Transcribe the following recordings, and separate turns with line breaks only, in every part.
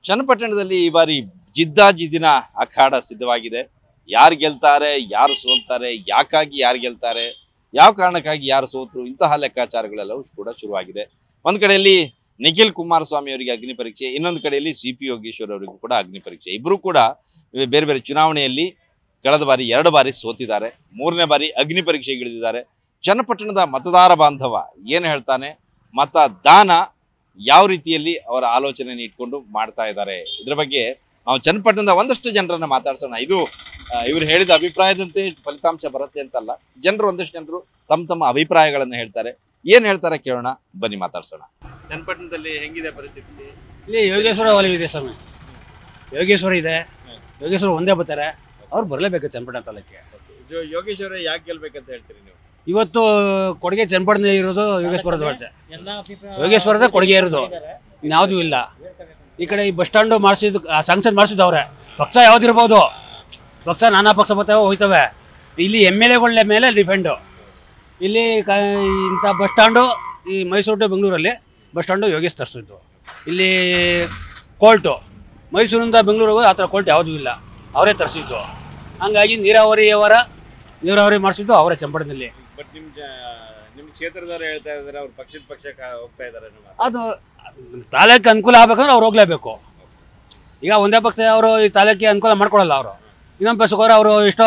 ಚನ್ನಪಟ್ಟಣದಲ್ಲಿ ಈ ಬಾರಿ ಜಿದ್ದಾಜಿದ್ದಿನ ಅಖಾಡ ಸಿದ್ಧವಾಗಿದೆ ಯಾರು ಗೆಲ್ತಾರೆ ಯಾರು ಸೋಲ್ತಾರೆ ಯಾಕಾಗಿ ಯಾರು ಗೆಲ್ತಾರೆ ಯಾವ ಕಾರಣಕ್ಕಾಗಿ ಯಾರು ಸೋತರು ಇಂತಹ ಲೆಕ್ಕಾಚಾರಗಳೆಲ್ಲವೂ ಕೂಡ ಶುರುವಾಗಿದೆ ಒಂದ್ ಕಡೆಯಲ್ಲಿ ನಿಖಿಲ್ ಕುಮಾರಸ್ವಾಮಿ ಅವರಿಗೆ ಅಗ್ನಿ ಪರೀಕ್ಷೆ ಇನ್ನೊಂದು ಕಡೆಯಲ್ಲಿ ಸಿ ಪಿ ಯೋಗೇಶ್ವರ್ ಅವರಿಗೂ ಕೂಡ ಅಗ್ನಿ ಪರೀಕ್ಷೆ ಇಬ್ಬರು ಕೂಡ ಬೇರೆ ಬೇರೆ ಚುನಾವಣೆಯಲ್ಲಿ ಕಳೆದ ಬಾರಿ ಎರಡು ಬಾರಿ ಸೋತಿದ್ದಾರೆ ಮೂರನೇ ಬಾರಿ ಅಗ್ನಿ ಪರೀಕ್ಷೆಗೆ ಇಳಿದಿದ್ದಾರೆ ಚನ್ನಪಟ್ಟಣದ ಮತದಾರ ಬಾಂಧವ ಏನು ಹೇಳ್ತಾನೆ ಮತದಾನ ಯಾವ ರೀತಿಯಲ್ಲಿ ಅವರ ಆಲೋಚನೆಯನ್ನು ಇಟ್ಕೊಂಡು ಮಾಡ್ತಾ ಇದ್ದಾರೆ ಇದ್ರ ಬಗ್ಗೆ ನಾವು ಚನ್ನಪಟ್ಟಣದ ಒಂದಷ್ಟು ಜನರನ್ನ ಮಾತಾಡ್ಸೋಣ ಇದು ಆ, ಇವರು ಹೇಳಿದ ಅಭಿಪ್ರಾಯದಂತೆ ಫಲಿತಾಂಶ ಬರುತ್ತೆ ಅಂತಲ್ಲ ಜನರು ಒಂದಷ್ಟು ಜನರು ತಮ್ಮ ತಮ್ಮ ಅಭಿಪ್ರಾಯಗಳನ್ನು ಹೇಳ್ತಾರೆ ಏನ್ ಹೇಳ್ತಾರೆ ಕೇಳೋಣ ಬನ್ನಿ ಮಾತಾಡ್ಸೋಣ ಚನ್ನಪಟ್ಟಣದಲ್ಲಿ ಹೆಂಗಿದೆ ಪರಿಸ್ಥಿತಿ
ಇಲ್ಲಿ ಯೋಗೇಶ್ವರ ಒಲವಿದೆ ಸ್ವಾಮಿ ಯೋಗೇಶ್ವರ ಇದೆ ಯೋಗೇಶ್ವರ ಒಂದೇ ಬರ್ತಾರೆ ಅವ್ರು ಬರಲೇಬೇಕು ಚನ್ನಪಟ್ಟಣ ತಾಲೂಕಿಗೆ
ಯೋಗೇಶ್ವರ ಯಾಕೆ ಗೆಲ್ಬೇಕಂತ ಹೇಳ್ತೀರಿ ನೀವು
ಇವತ್ತು ಕೊಡುಗೆ ಚನ್ನಪಟ್ಟಣ ಇರೋದು ಯೋಗೇಶ್ವರದ ಹೊರತೆ ಯೋಗೇಶ್ವರದ ಕೊಡುಗೆ ಇರೋದು ಇನ್ಯಾವುದೂ ಇಲ್ಲ ಈ ಕಡೆ ಈ ಬಸ್ ಸ್ಟ್ಯಾಂಡು ಮಾಡಿಸಿದ್ದು ಸಂಸದ್ ಮಾಡಿಸಿದ್ದು ಅವ್ರೆ ಪಕ್ಷ ಯಾವ್ದಿರ್ಬೋದು ಪಕ್ಷ ನಾನಾ ಪಕ್ಷ ಬರ್ತಾವೆ ಹೋಯ್ತವೆ ಇಲ್ಲಿ ಎಮ್ ಎಲ್ ಎಗಳ ಮೇಲೆ ಡಿಪೆಂಡು ಇಲ್ಲಿ ಕ ಇಂಥ ಬಸ್ ಸ್ಟ್ಯಾಂಡು ಈ ಮೈಸೂರು ಟು ಬೆಂಗಳೂರಲ್ಲಿ ಬಸ್ ಸ್ಟ್ಯಾಂಡು ಯೋಗೇಶ್ ತರಿಸಿದ್ದು ಇಲ್ಲಿ ಕೋಲ್ಟು ಮೈಸೂರಿಂದ ಬೆಂಗಳೂರಿಗೂ ಆ ಥರ ಕೋಲ್ಟ್ ಯಾವುದೂ ಇಲ್ಲ ಅವರೇ ತರಿಸಿದ್ದು ಹಂಗಾಗಿ ನೀರಾವರಿಯವರ ನೀರಾವರಿ ಮಾಡಿಸಿದ್ದು ಅವರೇ ಚಂಪಡದಲ್ಲಿ
ಬಟ್ ನಿಮ್ ನಿಮ್ ಕ್ಷೇತ್ರದವ್ರು ಹೇಳ್ತಾ ಇದಾರೆ ಅವ್ರು ಪಕ್ಷದ ಪಕ್ಷಕ್ಕೆ ಹೋಗ್ತಾ ಇದಾರೆ
ಅದು ತಾಲೂಕಿಗೆ ಅನುಕೂಲ ಆಗ್ಬೇಕಂದ್ರೆ ಅವ್ರು ಹೋಗ್ಲೇಬೇಕು ಈಗ ಒಂದೇ ಪಕ್ಷ ಅವರು ಈ ತಾಲೂಕಿಗೆ ಅನುಕೂಲ ಮಾಡ್ಕೊಳಲ್ಲ ಅವರು ಇನ್ನೊಂದು ಪಕ್ಷಕ್ಕೆ ಹೋದ್ರೆ ಅವರು ಇಷ್ಟ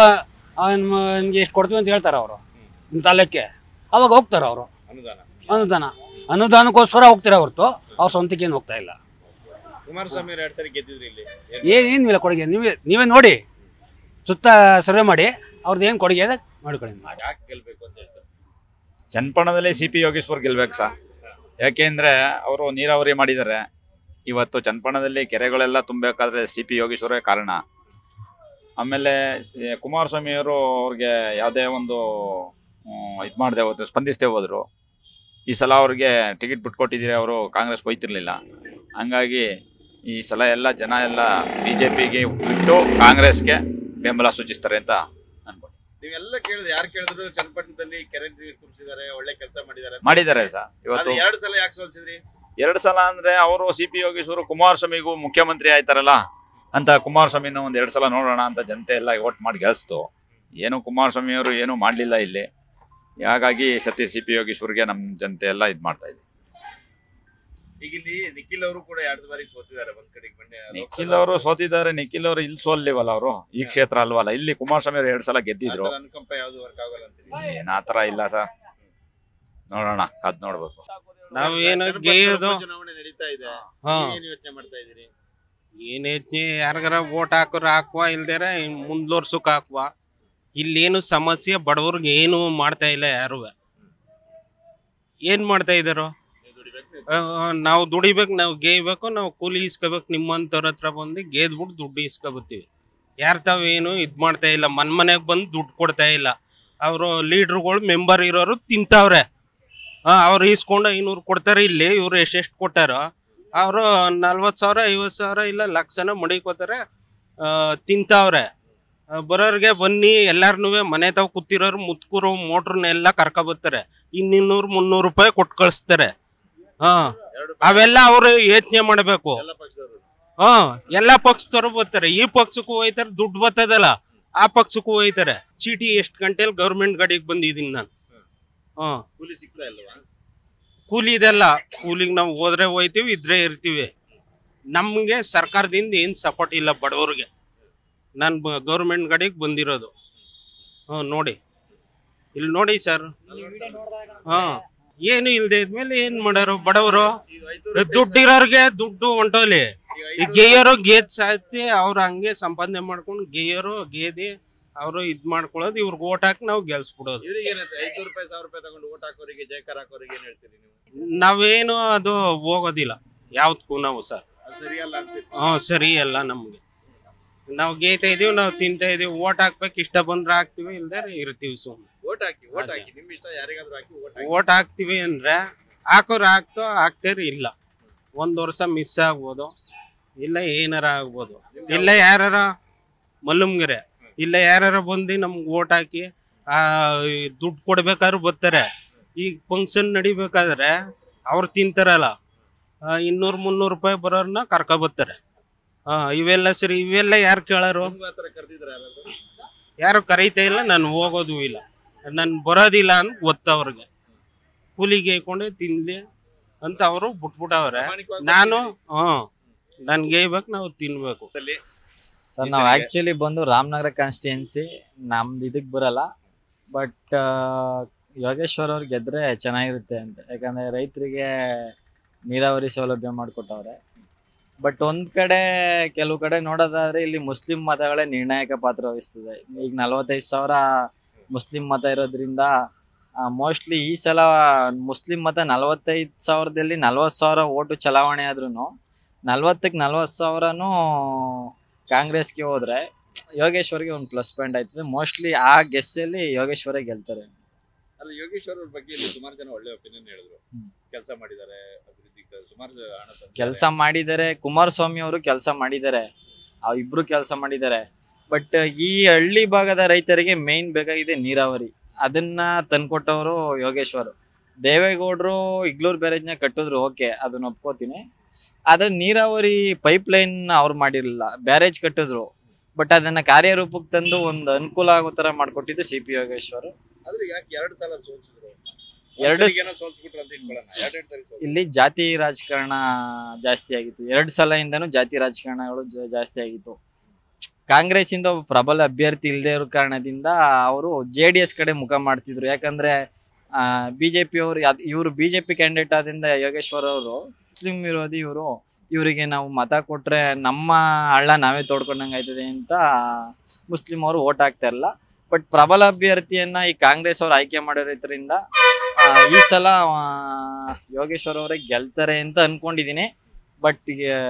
ನಿಮಗೆ ಎಷ್ಟು ಕೊಡ್ತೀವಿ ಅಂತ ಹೇಳ್ತಾರೆ ಅವರು ನಿಮ್ಮ ತಾಲೂಕಿಗೆ ಅವಾಗ ಹೋಗ್ತಾರೆ ಅವರು
ಅನುದಾನ
ಅನುದಾನ ಅನುದಾನಕ್ಕೋಸ್ಕರ ಹೋಗ್ತಾರೆ ಹೊರತು ಅವ್ರ ಸ್ವಂತಕ್ಕೆ ಏನು ಹೋಗ್ತಾ ಇಲ್ಲ
ಕುಮಾರಸ್ವಾಮಿ ಎರಡ್ ಸರಿ ಗೆದ್ದಿದ್ರಿ ಇಲ್ಲಿ
ಏನೇನು ಇಲ್ಲ ಕೊಡುಗೆ ನೀವೇ ನೀವೇ ನೋಡಿ ಸುತ್ತ ಸರ್ವೆ ಮಾಡಿ ಅವ್ರದ್ದು ಏನು ಕೊಡುಗೆ ಇದೆ ಮಾಡ್ಕೊಳ್ಳಿ
ಯಾಕೆ ಗೆಲ್ಬೇಕು ಅಂತ ಹೇಳ್ತಾರೆ
ಚನ್ನಪಟ್ಟಣದಲ್ಲಿ ಸಿ ಪಿ ಯೋಗೇಶ್ವರ್ ಗೆಲ್ಬೇಕು ಸರ್ ಯಾಕೆಂದ್ರೆ ಅವರು ನೀರಾವರಿ ಮಾಡಿದ್ದಾರೆ ಇವತ್ತು ಚನ್ನಪಟ್ಟಣದಲ್ಲಿ ಕೆರೆಗಳೆಲ್ಲ ತುಂಬಬೇಕಾದ್ರೆ ಸಿ ಪಿ ಯೋಗೇಶ್ವರೇ ಕಾರಣ ಆಮೇಲೆ ಸ- ಕುಮಾರಸ್ವಾಮಿ ಅವರು ಅವ್ರಿಗೆ ಯಾವುದೇ ಒಂದು ಇದು ಮಾಡದೆ ಹೋದ್ರು ಸ್ಪಂದಿಸದೆ ಹೋದ್ರು ಈ ಸಲ ಅವ್ರಿಗೆ ಟಿಕೆಟ್ ಬಿಟ್ಕೊಟ್ಟಿದ್ದೀರಿ ಅವರು ಕಾಂಗ್ರೆಸ್ಗೆ ಹೋಯ್ತಿರ್ಲಿಲ್ಲ ಹಂಗಾಗಿ ಈ ಸಲ ಎಲ್ಲ ಜನ ಎಲ್ಲ ಬಿ ಜೆ ಪಿಗೆ ಬಿಟ್ಟು ಕಾಂಗ್ರೆಸ್ಗೆ ಬೆಂಬಲ ಸೂಚಿಸ್ತಾರೆ ಅಂತ ಅನ್ಬೋದು
ನೀವೆಲ್ಲ ಕೇಳಿದ್ರೆ ಯಾರು ಕೇಳಿದ್ರು ಚನ್ನಪಟ್ಟಣದಲ್ಲಿ ಕೆರೆ ನೀರು ತುಂಬಿಸಿದ್ದಾರೆ ಒಳ್ಳೆ ಕೆಲಸ ಮಾಡಿದ್ದಾರೆ
ಮಾಡಿದ್ದಾರೆ ಸರ್ ಇವತ್ತು
ಎರಡು ಸಲ ಯಾಕೆ ಸೋಲ್ಸಿದ್ರಿ
ಎರಡು ಸಲ ಅಂದ್ರೆ ಅವರು ಸಿ ಪಿ ಯೋಗೇಶ್ವರು ಕುಮಾರಸ್ವಾಮಿಗೂ ಮುಖ್ಯಮಂತ್ರಿ ಆಯ್ತಾರಲ್ಲ ಅಂತ ಕುಮಾರಸ್ವಾಮಿನ ಒಂದ್ ಎರಡು ಸಲ ನೋಡೋಣ ಅಂತ ಜನತೆ ಎಲ್ಲ ಓಟ್ ಮಾಡಿ ಗೆಲ್ಸ್ತು ಏನು ಕುಮಾರಸ್ವಾಮಿ ಅವರು ಏನು ಮಾಡಲಿಲ್ಲ ಇಲ್ಲಿ ಹಾಗಾಗಿ ಸತ್ಯ ಸಿ ಪಿ ಯೋಗೇಶ್ವರ್ಗೆ ನಮ್ಮ ಜನತೆ ಎಲ್ಲ ಇದು ಮಾಡ್ತಾ ಇದೆ
ಈಗ ಇಲ್ಲಿ ನಿಖಿಲ್ ಅವರು ಕೂಡ ಎರಡು ಬಾರಿ ಸೋತಿದ್ದಾರೆ ಒಂದ್ ಕಡೆಗೆ ಬಂಡೆ
ನಿಖಿಲ್ ಅವರು ಸೋತಿದ್ದಾರೆ ನಿಖಿಲ್ ಅವರು ಇಲ್ಲಿ ಸೋಲ್ಲಿವಲ್ಲ ಅವರು ಈ ಕ್ಷೇತ್ರ ಅಲ್ವಲ್ಲ ಇಲ್ಲಿ ಕುಮಾರಸ್ವಾಮಿ ಅವರು ಎರಡು ಸಲ ಗೆದ್ದಿದ್ರು
ಅನುಕಂಪ ಯಾವ್ದು ವರ್ಕ್ ಆಗಲ್ಲ ಅಂತೀರಿ
ಏನ್ ಆತರ ಇಲ್ಲ ಸರ್ ನೋಡೋಣ ಅದ್ ನೋಡ್ಬೇಕು
ನಾವು ಏನು
ಚನ್ನಪಟ್ಟಣ
ಗೇಯೋದು
ಚುನಾವಣೆ ನಡೀತಾ ಇದೆ
ಹಾ
ಏನ್ ಯೋಚನೆ ಮಾಡ್ತಾ ಇದೀರಿ
ಏನ್ ಯೋಚ್ನೆ ಯಾರಿಗಾರ ವೋಟ್ ಹಾಕೋರು ಹಾಕುವ ಇಲ್ದೇರ ಮುಂದ್ವರ್ಸಕ್ ಹಾಕುವ ಇಲ್ಲೇನು ಸಮಸ್ಯೆ ಬಡವ್ರಿಗೆ ಏನು ಮಾಡ್ತಾ ಇಲ್ಲ ಯಾರು ಏನ್ ಮಾಡ್ತಾ ಇದಾರೋ
ನೀವು ದುಡಿಬೇಕು
ನಾವು ದುಡಿಬೇಕು ನಾವು ಗೇಯ್ಬೇಕು ನಾವು ಕೂಲಿ ಇಸ್ಕೋಬೇಕು ನಿಮ್ಮಂತವ್ರ ಹತ್ರ ಬಂದು ಗೇದ್ಬಿಟ್ಟು ದುಡ್ಡು ಇಸ್ಕೊಬತ್ತೀವಿ ಯಾರ್ ತಾವೇನು ಇದ್ ಮಾಡ್ತಾ ಇಲ್ಲ ಮನ್ ಮನೆಗ್ ಬಂದು ದುಡ್ಡು ಕೊಡ್ತಾ ಇಲ್ಲ ಅವರು ಲೀಡ್ರುಗಳು ಮೆಂಬರ್ ಇರೋರು ತಿಂತಾವ್ರೆ ಹಾ ಅವ್ರು ಇಸ್ಕೊಂಡು ಐನೂರು ಕೊಡ್ತಾರೆ ಇಲ್ಲಿ ಇವ್ರು ಎಷ್ಟೆಷ್ಟು ಕೊಟ್ಟಾರೋ ಅವರು ನಲ್ವತ್ತು ಸಾವಿರ ಐವತ್ತು ಸಾವಿರ ಇಲ್ಲ ಲಕ್ಷನ ಮಡಿಕೋತಾರೆ ಆ, ತಿಂತಾವ್ರೆ ಆ, ಬರೋರ್ಗೆ ಬನ್ನಿ ಎಲ್ಲಾರ್ನು ಮನೆ ತಾವ್ ಕೂತಿರೋರು ಮುತ್ಕೂರು ಮೋಟ್ರನ್ನೆಲ್ಲ ಕರ್ಕೊಬರ್ತಾರೆ ಇನ್ನೂರು ಮುನ್ನೂರು ರೂಪಾಯಿ ಕೊಟ್ಟು ಕಳಿಸ್ತಾರೆ ಹಾ
ಎರಡು
ಅವೆಲ್ಲ ಅವರು ಯೋಚನೆ ಮಾಡಬೇಕು
ಎಲ್ಲ ಪಕ್ಷದವರು
ಹಾ ಎಲ್ಲಾ ಪಕ್ಷದವರು ಬರ್ತಾರೆ ಈ ಪಕ್ಷಕ್ಕೂ ಹೋಯ್ತಾರೆ ದುಡ್ಡು ಬರ್ತದಲ್ಲ ಆ ಪಕ್ಷಕ್ಕೂ ಹೋಯ್ತಾರೆ ಚೀಟಿ ಎಷ್ಟು ಗಂಟೆಲಿ ಗೌರ್ಮೆಂಟ್ ಗಾಡಿಗೆ ಬಂದಿದ್ದೀನಿ ನಾನು ಹಾ
ಕೂಲಿ ಸಿಗ್ತಾ ಇಲ್ವಾ
ಕೂಲಿ ಇದೆಲ್ಲ ಕೂಲಿಗೆ ನಾವು ಹೋದ್ರೆ ಹೋಯ್ತೀವಿ ಇದ್ರೆ ಇರ್ತೀವಿ ನಮಗೆ ಸರ್ಕಾರದಿಂದ ಏನು ಸಪೋರ್ಟ್ ಇಲ್ಲ ಬಡವ್ರಿಗೆ ನಾನು ಗೌರ್ಮೆಂಟ್ ಗಾಡಿಗೆ ಬಂದಿರೋದು ಹ್ಞೂ ನೋಡಿ ಇಲ್ಲಿ ನೋಡಿ ಸರ್ ಹಾಂ ಏನು ಇಲ್ದೇ ಇದ್ಮೇಲೆ ಏನು ಮಾಡೋರು ಬಡವರು
ಈಗ ಐದು
ದುಡ್ಡಿರೋರ್ಗೆ ದುಡ್ಡು ಹೊಂಟೋಲಿ ಈ ಗೇಯರು ಗೇದ್ ಸಾಯ್ತಿ ಅವ್ರು ಹಂಗೆ ಸಂಪಾದನೆ ಮಾಡ್ಕೊಂಡು ಗೇಯರು ಗೇದಿ ಅವರು ಇದ್ ಮಾಡ್ಕೊಳ್ಳೋದು ಇವ್ರಿಗೆ ಓಟ್ ಹಾಕಿ ನಾವು ಗೆಲ್ಸ್ಬಿಡೋದು
ಇವ್ರಿಗೆ ಏನಂತ ಐದ್ನೂರು ರೂಪಾಯಿ ಸಾವಿರ ರೂಪಾಯಿ ತಗೊಂಡು ಓಟ್ ಹಾಕೋರಿಗೆ ಜಯಕಾರ ಹಾಕೋರಿಗೆ ಏನ್ ಹೇಳ್ತೀರಿ ನೀವು
ನಾವೇನು ಅದು ಹೋಗೋದಿಲ್ಲ ಯಾವ್ದಕ್ಕೂ ನಾವು ಸರ್
ಅದು ಸರಿಯಲ್ಲ ಅಂತೀರಿ
ಹ್ಞೂ ಸರಿ ಅಲ್ಲ ನಮ್ಗೆ ನಾವು ಗೇಯ್ತಾ ಇದೀವಿ ನಾವು ತಿಂತಾ ಇದೀವಿ ಓಟ್ ಹಾಕ್ಬೇಕು ಇಷ್ಟ ಬಂದ್ರೆ ಹಾಕ್ತಿವಿ ಇಲ್ದೇ ಇರ್ತೀವಿ ಸುಮ್ಮನೆ
ಓಟ್ ಹಾಕಿ ಓಟ್
ಅದೇ.
ಹಾಕಿ ನಿಮ್ ಇಷ್ಟ ಯಾರಿಗಾದ್ರೂ ಹಾಕಿ ಓಟ್ ಹಾಕಿ
ಓಟ್ ಹಾಕ್ತಿವಿ ಅಂದ್ರೆ ಹಾಕೋರು ಹಾಕ್ತೋ ಹಾಕ್ತೇರಿ ಇಲ್ಲ ಒಂದ್ ವರ್ಷ ಮಿಸ್ ಆಗ್ಬೋದು ಇಲ್ಲ ಏನಾರ ಆಗ್ಬೋದು ಇಲ್ಲ ಯಾರಾರ ಮಲ್ಲುಮ್ಗೆರೆ ಇಲ್ಲ ಯಾರಾರ ಬಂದು ನಮ್ಗೆ ಓಟ್ ಹಾಕಿ ಆ ದುಡ್ಡು ಕೊಡ್ಬೇಕಾದ್ರು ಬರ್ತಾರೆ ಈಗ ಫಂಕ್ಷನ್ ನಡಿಬೇಕಾದ್ರೆ ಅವ್ರು ತಿಂತಾರಲ್ಲ ಇನ್ನೂರು ಮುನ್ನೂರು ರೂಪಾಯಿ ಬರೋರ್ನ ಕರ್ಕೊ ಬರ್ತಾರೆ ಹಾ ಇವೆಲ್ಲ ಸರಿ ಇವೆಲ್ಲ ಯಾರು ಕೇಳೋರು ಯಾರು ಕರೀತಾ ಇಲ್ಲ ನಾನು ಹೋಗೋದು ಇಲ್ಲ ನಾನು ಬರೋದಿಲ್ಲ ಅಂತ ಗೊತ್ತು ಅವ್ರಿಗೆ ಕೂಲಿಗೆ ಹಾಕೊಂಡೆ ತಿನ್ಲಿ ಅಂತ ಅವರು ಬಿಟ್ಬಿಟ್ಟವ್ರೆ ನಾನು ಹ್ಮ್ ನನ್ಗೆ ಬೇಕು ನಾವು ತಿನ್ಬೇಕು
ಸರ್ ನಾವು ಆಕ್ಚುಲಿ ಬಂದು ರಾಮನಗರ ಕಾನ್ಸ್ಟಿಟ್ಯೂನ್ಸಿ ನಮ್ದು ಇದಕ್ಕೆ ಬರಲ್ಲ ಬಟ್ ಯೋಗೇಶ್ವರ್ ಅವ್ರು ಗೆದ್ರೆ ಚೆನ್ನಾಗಿರುತ್ತೆ ಅಂತ ಯಾಕಂದ್ರೆ ರೈತರಿಗೆ ನೀರಾವರಿ ಸೌಲಭ್ಯ ಮಾಡಿಕೊಟ್ಟವ್ರೆ ಬಟ್ ಒಂದ್ ಕಡೆ ಕೆಲವು ಕಡೆ ನೋಡೋದಾದ್ರೆ ಇಲ್ಲಿ ಮುಸ್ಲಿಂ ಮತಗಳೇ ನಿರ್ಣಾಯಕ ಪಾತ್ರ ವಹಿಸ್ತದೆ ಈಗ ನಲವತ್ತೈದು ಸಾವಿರ ಮುಸ್ಲಿಂ ಮತ ಇರೋದ್ರಿಂದ ಮೋಸ್ಟ್ಲಿ ಈ ಸಲ ಮುಸ್ಲಿಂ ಮತ ನಲವತ್ತೈದು ಸಾವಿರದಲ್ಲಿ ನಲ್ವತ್ತು ಸಾವಿರ ಓಟು ಚಲಾವಣೆ ಆದ್ರೂ ನಲ್ವತ್ತಕ್ಕೆ ನಲ್ವತ್ತು ಸಾವಿರನೂ ಕಾಂಗ್ರೆಸ್ಗೆ ಹೋದ್ರೆ ಯೋಗೇಶ್ವರ್ಗೆ ಒಂದು ಪ್ಲಸ್ ಪಾಯಿಂಟ್ ಆಯ್ತದೆ ಮೋಸ್ಟ್ಲಿ ಆ ಗೆಸ್ಸಲ್ಲಿ ಯೋಗೇಶ್ವರೇ ಗೆಲ್ತಾರೆ
ಅಲ್ಲ ಯೋಗೇಶ್ವರ್ ಅವ್ರ ಬಗ್ಗೆ ಇಲ್ಲಿ ಸುಮಾರು ಜನ ಒಳ್ಳೆ ಒಪಿನಿಯನ್ ಹೇಳಿದ್ರು
ಹ್ಮ್.
ಕೆಲಸ ಮಾಡಿದ್ದಾರೆ ಅಭಿವೃದ್ಧಿ ಸುಮಾರು ಹಣ ತಂದಿದ್ದಾರೆ.
ಕೆಲಸ ಮಾಡಿದ್ದಾರೆ ಕುಮಾರಸ್ವಾಮಿ ಅವರು ಕೆಲಸ ಮಾಡಿದ್ದಾರೆ ಆ ಇಬ್ರು ಕೆಲಸ ಮಾಡಿದ್ದಾರೆ ಬಟ್ ಈ ಹಳ್ಳಿ ಭಾಗದ ರೈತರಿಗೆ ಮೇನ್ ಬೇಕಾಗಿದೆ ನೀರಾವರಿ ಅದನ್ನ ತಂದ್ಕೊಟ್ಟವರು ಯೋಗೇಶ್ವರ್ ದೇವೇಗೌಡರು ಇಗ್ಲೂರ್ ಬ್ಯಾರೇಜ್ನ ಕಟ್ಟಿದ್ರು ಓಕೆ ಅದನ್ನ ಒಪ್ಕೋತೀನಿ ಆದ್ರೆ ನೀರಾವರಿ ಪೈಪ್ ಲೈನ್ ಅವ್ರು ಮಾಡಿರ್ಲಿಲ್ಲ ಬ್ಯಾರೇಜ್ ಕಟ್ಟಿದ್ರು ಬಟ್ ಅದನ್ನ ಕಾರ್ಯರೂಪಕ್ಕೆ ತಂದು ಒಂದು ಅನುಕೂಲ ಆಗೋ ತರ ಮಾಡ್ಕೊಟ್ಟಿದ್ದು ಸಿ ಪಿ ಯೋಗೇಶ್ವರ್
ಆದ್ರೆ ಯಾಕೆ ಎರಡು ಸಲ ಸೋಲ್ಸಿದ್ರು
ಎರಡು ಸ-
ಏನೋ ಸೋಲ್ಸ್ಬಿಟ್ರು ಅಂತ ಇಟ್ಕೊಳ್ಳೋಣ ಎರಡೆರಡು ಸರಿ ಸೋಲ್ಸಿದ್ರು.
ಇಲ್ಲಿ ಜಾತಿ ರಾಜಕಾರಣ ಜಾಸ್ತಿ ಆಗಿತ್ತು ಎರಡು ಸಲ ಇಂದನೂ ಜಾತಿ ರಾಜಕಾರಣಗಳು ಜಾ- ಜಾಸ್ತಿ ಆಗಿತ್ತು ಕಾಂಗ್ರೆಸ್ ಇಂದ ಒಬ್ಬ ಪ್ರಬಲ ಅಭ್ಯರ್ಥಿ ಇಲ್ಲದೆ ಇರೋ ಕಾರಣದಿಂದ ಅವರು ಜೆ ಡಿ ಎಸ್ ಕಡೆ ಮುಖ ಮಾಡ್ತಿದ್ರು ಯಾಕಂದ್ರೆ ಬಿಜೆಪಿ ಅವರು ಇವರು ಬಿಜೆಪಿ ಕ್ಯಾಂಡಿಡೇಟ್ ಆದ್ರಿಂದ ಯೋಗೇಶ್ವರ್ ಅವರು ಮುಸ್ಲಿಂ ವಿರೋಧಿ ಇವರು ಇವರಿಗೆ ನಾವು ಮತ ಕೊಟ್ರೆ ನಮ್ಮ ಹಳ್ಳ ನಾವೇ ತೋಡ್ಕೊಂಡಂಗೆ ಆಯ್ತದೆ ಅಂತ ಮುಸ್ಲಿಂ ಅವರು ಓಟ್ ಹಾಕ್ತಾ ಇರಲ್ಲ ಬಟ್ ಪ್ರಬಲ ಅಭ್ಯರ್ಥಿಯನ್ನ ಈ ಕಾಂಗ್ರೆಸ್ ಅವ್ರು ಆಯ್ಕೆ ಮಾಡಿರೋದ್ರಿಂದ ಆ, ಈ ಸಲ ಆ, ಯೋಗೇಶ್ವರ್ ಅವರೇ ಗೆಲ್ತಾರೆ ಅಂತ ಅನ್ಕೊಂಡಿದೀನಿ ಬಟ್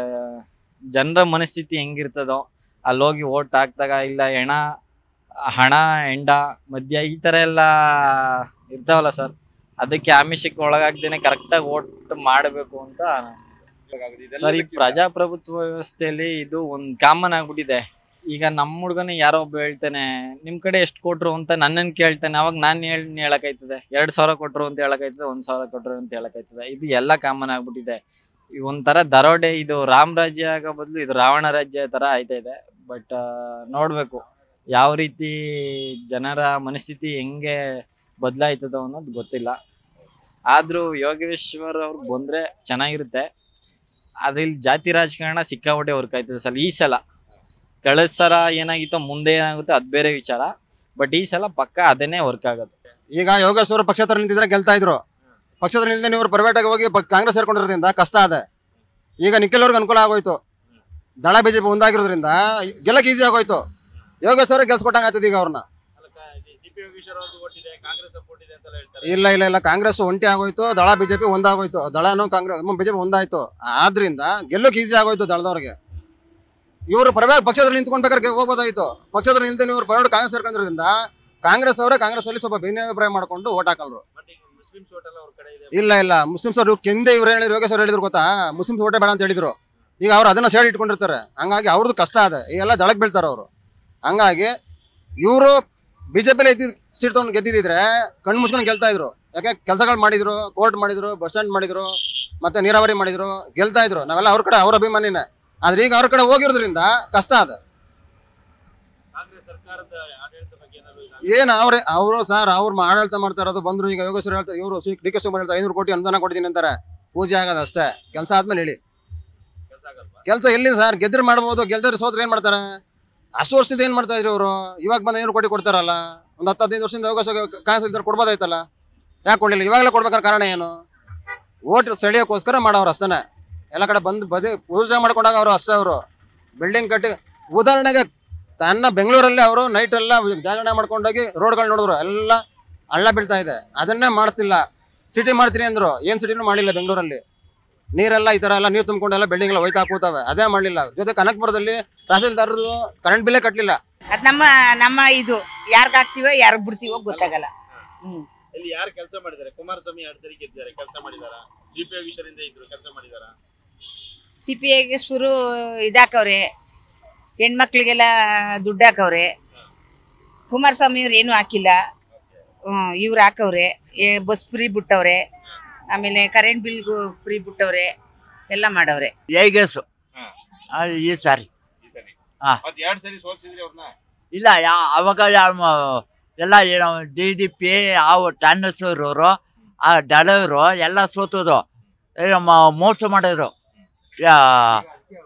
ಜನರ ಮನಸ್ಥಿತಿ ಹೆಂಗಿರ್ತದೋ ಅಲ್ಲಿ ಹೋಗಿ ಓಟ್ ಹಾಕ್ದಾಗ ಇಲ್ಲ ಹೆಣ ಹಣ ಹೆಂಡ ಮದ್ಯ ಈ ಥರ ಎಲ್ಲ ಇರ್ತಾವಲ್ಲ ಸರ್ ಅದಕ್ಕೆ ಆಮಿಷಕ್ಕೆ ಒಳಗಾಗ್ದೇನೆ ಕರೆಕ್ಟಾಗಿ ಓಟ್ ಮಾಡಬೇಕು ಅಂತ
ಇದೆಲ್ಲ
ಸರ್ ಈ
ಲೆಕ್ಕ-
ಪ್ರಜಾಪ್ರಭುತ್ವ ವ್ಯವಸ್ಥೆಯಲ್ಲಿ ಇದು ಒಂದು ಕಾಮನ್ ಆಗ್ಬಿಟ್ಟಿದೆ ಈಗ ನಮ್ಮ ಹುಡುಗನ ಯಾರೋ ಒಬ್ಬ ಹೇಳ್ತಾನೆ ನಿಮ್ ಕಡೆ ಎಷ್ಟು ಕೊಟ್ರು ಅಂತ ನನ್ನನ್ನು ಕೇಳ್ತಾನೆ ಅವಾಗ ನಾನು ಹೇಳ್ ಹೇಳಕ್ಕಾಯ್ತದೆ ಎರಡ್ ಸಾವಿರ ಕೊಟ್ರು ಅಂತ ಹೇಳಕ್ಕಾಯ್ತದೆ ಒಂದ್ ಸಾವಿರ ಕೊಟ್ರು ಅಂತ ಹೇಳಕ್ಕಾಯ್ತದೆ ಇದು ಎಲ್ಲ ಕಾಮನ್ ಆಗ್ಬಿಟ್ಟಿದೆ ಈ ಒಂಥರ ದರೋಡೆ ಇದು ರಾಮ್ ರಾಜ್ಯ ಆಗೋ ಬದಲು ಇದು ರಾವಣ ರಾಜ್ಯ ತರ ಆಯ್ತಾ ಇದೆ ಬಟ್ ನೋಡ್ಬೇಕು ಯಾವ ರೀತಿ ಜನರ ಮನಸ್ಥಿತಿ ಹೆಂಗೆ ಬದಲಾಯ್ತದೋ ಅನ್ನೋದು ಗೊತ್ತಿಲ್ಲ ಆದ್ರೂ ಯೋಗೇಶ್ವರ್ ಅವ್ರು ಬಂದ್ರೆ ಚೆನ್ನಾಗಿರುತ್ತೆ ಆದ್ರೆ ಇಲ್ಲಿ ಜಾತಿ ರಾಜಕಾರಣ ಸಿಕ್ಕಾಪಟ್ಟೆ ವರ್ಕ್ ಆಯ್ತದೆ ಸಲ ಈ ಸಲ ಕಳೆದ ಸಲ ಏನಾಗಿತ್ತೋ ಮುಂದೆ ಏನಾಗುತ್ತೋ ಅದು ಬೇರೆ ವಿಚಾರ ಬಟ್ ಈ ಸಲ ಪಕ್ಕ ಅದನ್ನೇ ವರ್ಕ್ ಆಗುತ್ತೆ
ಈಗ ಯೋಗೇಶ್ವರ ಪಕ್ಷೇತರ ನಿಂತಿದ್ರೆ ಗೆಲ್ತಾ ಇದ್ರು ಪಕ್ಷೇತರ ನಿಲ್ದೆ ನೀವು ಪ್ರೈವೇಟ್ ಆಗಿ ಹೋಗಿ ಪ- ಕಾಂಗ್ರೆಸ್ ಸೇರ್ಕೊಂಡಿರೋದ್ರಿಂದ ಕಷ್ಟ ಅದೆ ಈಗ ನಿಖಿಲ್ ಅವ್ರಿಗೆ ಅನುಕೂಲ ಆಗೋಯ್ತು ದಳ ಬಿಜೆಪಿ ಒಂದಾಗಿರೋದ್ರಿಂದ ಗೆಲ್ಲಕ್ಕೆ ಈಸಿ ಆಗೋಯ್ತು ಯೋಗೇಶ್ವರ ಗೆಲ್ಸ್ಕೊಟ್ಟಂಗೆ ಆಗ್ತದೆ ಈಗ ಅವ್ರನ್ನ ಇಲ್ಲ ಇಲ್ಲ ಇಲ್ಲ ಕಾಂಗ್ರೆಸ್ ಒಂಟಿ ಆಗೋಯ್ತು ದಳ ಬಿಜೆಪಿ ಒಂದಾಗೋಯ್ತು ದಳನು ಕಾಂಗ್ರೆಸ್ ಬಿಜೆಪಿ ಒಂದಾಯ್ತು ಆದ್ರಿಂದ ಗೆಲ್ಲೋಕೆ ಈಸಿ ಆಗೋಯ್ತು ದಳದವ್ರಿಗೆ ಇವರು ಪ್ರೈವೇಟ್ ಪಕ್ಷದಲ್ಲಿ ನಿಂತ್ಕೊಂಡ್ಬೇಕಾದ್ರೆ ಹೋಗ್ಬೋದಾಯ್ತು ಪಕ್ಷದಲ್ಲಿ ನಿಲ್ದೆ ನೀವು ಪ್ರೈವೇಟ್ ಕಾಂಗ್ರೆಸ್ ಸೇರ್ಕೊಂಡಿರೋದ್ರಿಂದ ಕಾಂಗ್ರೆಸ್ ಅವರೇ ಕಾಂಗ್ರೆಸ್ ಅಲ್ಲಿ ಸ್ವಲ್ಪ ಭಿನ್ನಾಭಿಪ್ರಾಯ ಮಾಡ್ಕೊಂಡು ಓಟ್ ಹಾಕಲ್ರು ಇಲ್ಲ ಇಲ್ಲ ಮುಸ್ಲಿಮ್ಸ್ ಅವರು ಕೆಂದೆ ಇವ್ರು ಹೇಳಿದ್ರು ಯೋಗೇಶ್ ಅವ್ರು ಹೇಳಿದ್ರು ಗೊತ್ತಾ ಮುಸ್ಲಿಮ್ಸ್ ಓಟೇ ಬೇಡ ಅಂತ ಹೇಳಿದ್ರು ಈಗ ಅವ್ರು ಅದನ್ನ ಸೇಡ್ ಇಟ್ಕೊಂಡಿರ್ತಾರೆ ಹಂಗಾಗಿ ಅವ್ರದ್ದು ಕಷ್ಟ ಅದೆ ಈಗೆಲ್ಲ ದಳಕ್ ಬೀಳ್ತಾರೆ ಅವರು ಹಂಗಾಗಿ ಇವರು ಬಿಜೆಪಿಲಿ ಇದ್ದಿದ್ ಸೀಟ್ ತಗೊಂಡು ಗೆದ್ದಿದ್ರೆ ಕಣ್ಣು ಮುಚ್ಕೊಂಡು ಗೆಲ್ತಾ ಇದ್ರು ಯಾಕೆ ಕೆಲಸಗಳು ಮಾಡಿದ್ರು ಕೋರ್ಟ್ ಮಾಡಿದ್ರು ಬಸ್ ಸ್ಟ್ಯಾಂಡ್ ಮಾಡಿದ್ರು ಮತ್ತೆ ನೀರಾವರಿ ಮಾಡಿದ್ರು ಗೆಲ್ತಾ ಇದ್ರು ನಾವೆಲ್ಲ ಅವ್ರ ಕಡೆ ಅವ್ರ ಅಭಿಮಾನಿನೇ ಆದ್ರೆ ಈಗ ಅವ್ರ ಕಡೆ ಹೋಗಿರೋದ್ರಿಂದ ಕಷ್ಟ ಅದ ಏನ್ ಅವ್ರೆ ಅವರು ಸರ್ ಅವ್ರು ಆಡಳಿತ ಮಾಡ್ತಾ ಇರೋದು ಬಂದ್ರು ಈಗ ಯೋಗೇಶ್ವರ ಹೇಳ್ತಾರೆ ಇವರು ಡಿ ಕೆ ಶಿವಕುಮಾರ್ ಹೇಳ್ತಾರೆ ಐನೂರು ಕೋಟಿ ಅನುದಾನ ಕೊಡ್ತೀನಿ ಅಂತಾರೆ ಪೂಜೆ ಆಗೋದು ಅಷ್ಟೇ ಕೆಲಸ ಆದ್ಮೇಲೆ ಹೇಳಿ ಕೆಲಸ ಎಲ್ಲಿ ಸರ್ ಗೆದ್ರೆ ಮಾಡ್ಬೋದು ಗೆಲ್ದ್ರೆ ಸೋತ್ರ ಏನ್ ಮಾಡ್ತಾರೆ ಅಷ್ಟು ವರ್ಷದಿಂದ ಏನ್ ಮಾಡ್ತಾ ಇದ್ರು ಅವರು ಇವಾಗ ಬಂದ ಐನೂರು ಕೋಟಿ ಕೊಡ್ತಾರಲ್ಲ ಒಂದು ಹತ್ತು ಹದಿನೈದು ವರ್ಷದಿಂದ ಯೋಗೇಶ್ ಕಾಂಗ್ರೆಸ್ ಇದ್ದಾರೆ ಕೊಡ್ಬೋದಾಯ್ತಲ್ಲ ಯಾಕೆ ಕೊಡ್ಲಿಲ್ಲ ಇವಾಗಲೇ ಕೊಡ್ಬೇಕಾದ್ರೆ ಕಾರಣ ಏನು ಓಟ್ ಸೆಳೆಯೋಕ್ಕೋಸ್ಕರ ಮಾಡೋರು ಅಷ್ಟೇ ಎಲ್ಲ ಕಡೆ ಬಂದು ಬದಿ ಪೂಜೆ ಮಾಡ್ಕೊಂಡಾಗ ಅವರು ಅಷ್ಟೇ ಅವರು ಬಿಲ್ಡಿಂಗ್ ಕಟ್ಟಿ ಉದಾಹರಣೆಗೆ ತನ್ನ ಬೆಂಗಳೂರಲ್ಲಿ ಅವರು ನೈಟ್ ಎಲ್ಲ ಜಾಗರಣೆ ಮಾಡ್ಕೊಂಡೋಗಿ ರೋಡ್ಗಳು ನೋಡಿದ್ರು ಎಲ್ಲ ಹಳ್ಳ ಬೀಳ್ತಾ ಇದೆ ಅದನ್ನೇ ಮಾಡ್ತಿಲ್ಲ ಸಿಟಿ ಮಾಡ್ತೀನಿ ಅಂದ್ರು ಏನ್ ಸಿಟಿನೂ ಮಾಡಿಲ್ಲ ಬೆಂಗಳೂರಲ್ಲಿ ನೀರೆಲ್ಲ ಈ ತರ ಎಲ್ಲ ನೀರು ತುಂಬಿಕೊಂಡೆಲ್ಲ ಬಿಲ್ಡಿಂಗ್ ಎಲ್ಲ ಹೋಯ್ತಾ ಕೂತವೆ ಅದೇ ಮಾಡಲಿಲ್ಲ ಜೊತೆ ಕನಕಪುರದಲ್ಲಿ ತಹಸೀಲ್ದಾರರು ಕರೆಂಟ್ ಬಿಲ್ಲೇ ಕಟ್ಟಲಿಲ್ಲ
ಅದ್ ನಮ್ಮ ನಮ್ಮ ಇದು ಯಾರ್ಗ್ ಹಾಕ್ತಿವೋ ಯಾರ್ಗ್ ಬಿಡ್ತೀವೋ ಗೊತ್ತಾಗಲ್ಲ ಹ್ಮ್
ಇಲ್ಲಿ ಯಾರು ಕೆಲಸ ಮಾಡಿದ್ದಾರೆ ಕುಮಾರಸ್ವಾಮಿ ಎರಡ್ ಸರಿ ಗೆದ್ದಿದ್ದಾರೆ ಕೆಲಸ ಮಾಡಿದಾರ ಜಿ ಪಿ ಯೋಗೀಶ್ವರಿಂದ ಇದ್ರು ಕೆಲಸ ಮಾಡಿದಾರ
ಸಿ ಪಿ ಐಗೆ ಶುರು ಇದಾಕವ್ರೆ ಹೆಣ್ಮಕ್ಳಿಗೆಲ್ಲ ದುಡ್ಡು ಹಾಕವ್ರೆ ಕುಮಾರಸ್ವಾಮಿ ಅವ್ರು ಏನು ಹಾಕಿಲ್ಲ ಹ್ಮ್ ಇವ್ರು ಹಾಕವ್ರೆ ಏ ಬಸ್ ಫ್ರೀ ಬಿಟ್ಟವ್ರೆ ಆಮೇಲೆ ಕರೆಂಟ್ ಬಿಲ್ಗೂ ಫ್ರೀ ಬಿಟ್ಟವ್ರೆ ಎಲ್ಲ ಮಾಡವ್ರೆ
ಹೇಗೆಸು ಈ ಸಾರಿ
ಈ ಸರಿ
ಹಾ.
ಮತ್ತೆ ಎರಡ್ ಸರಿ ಸೋಲ್ಸಿದ್ರಿ ಅವ್ರನ್ನ
ಇಲ್ಲ ಯಾ ಅವಾಗ ಯಾವ ಎಲ್ಲ ಏನು ಡಿ ಡಿ ಪಿ ಅವು ಟ್ಯಾನಸೂರವರು ಆ ಡಲವರು ಎಲ್ಲ ಸೋತೋದು ಏನು ಮ- ಮೋಸ ಮಾಡಿದ್ರು ಯಾ-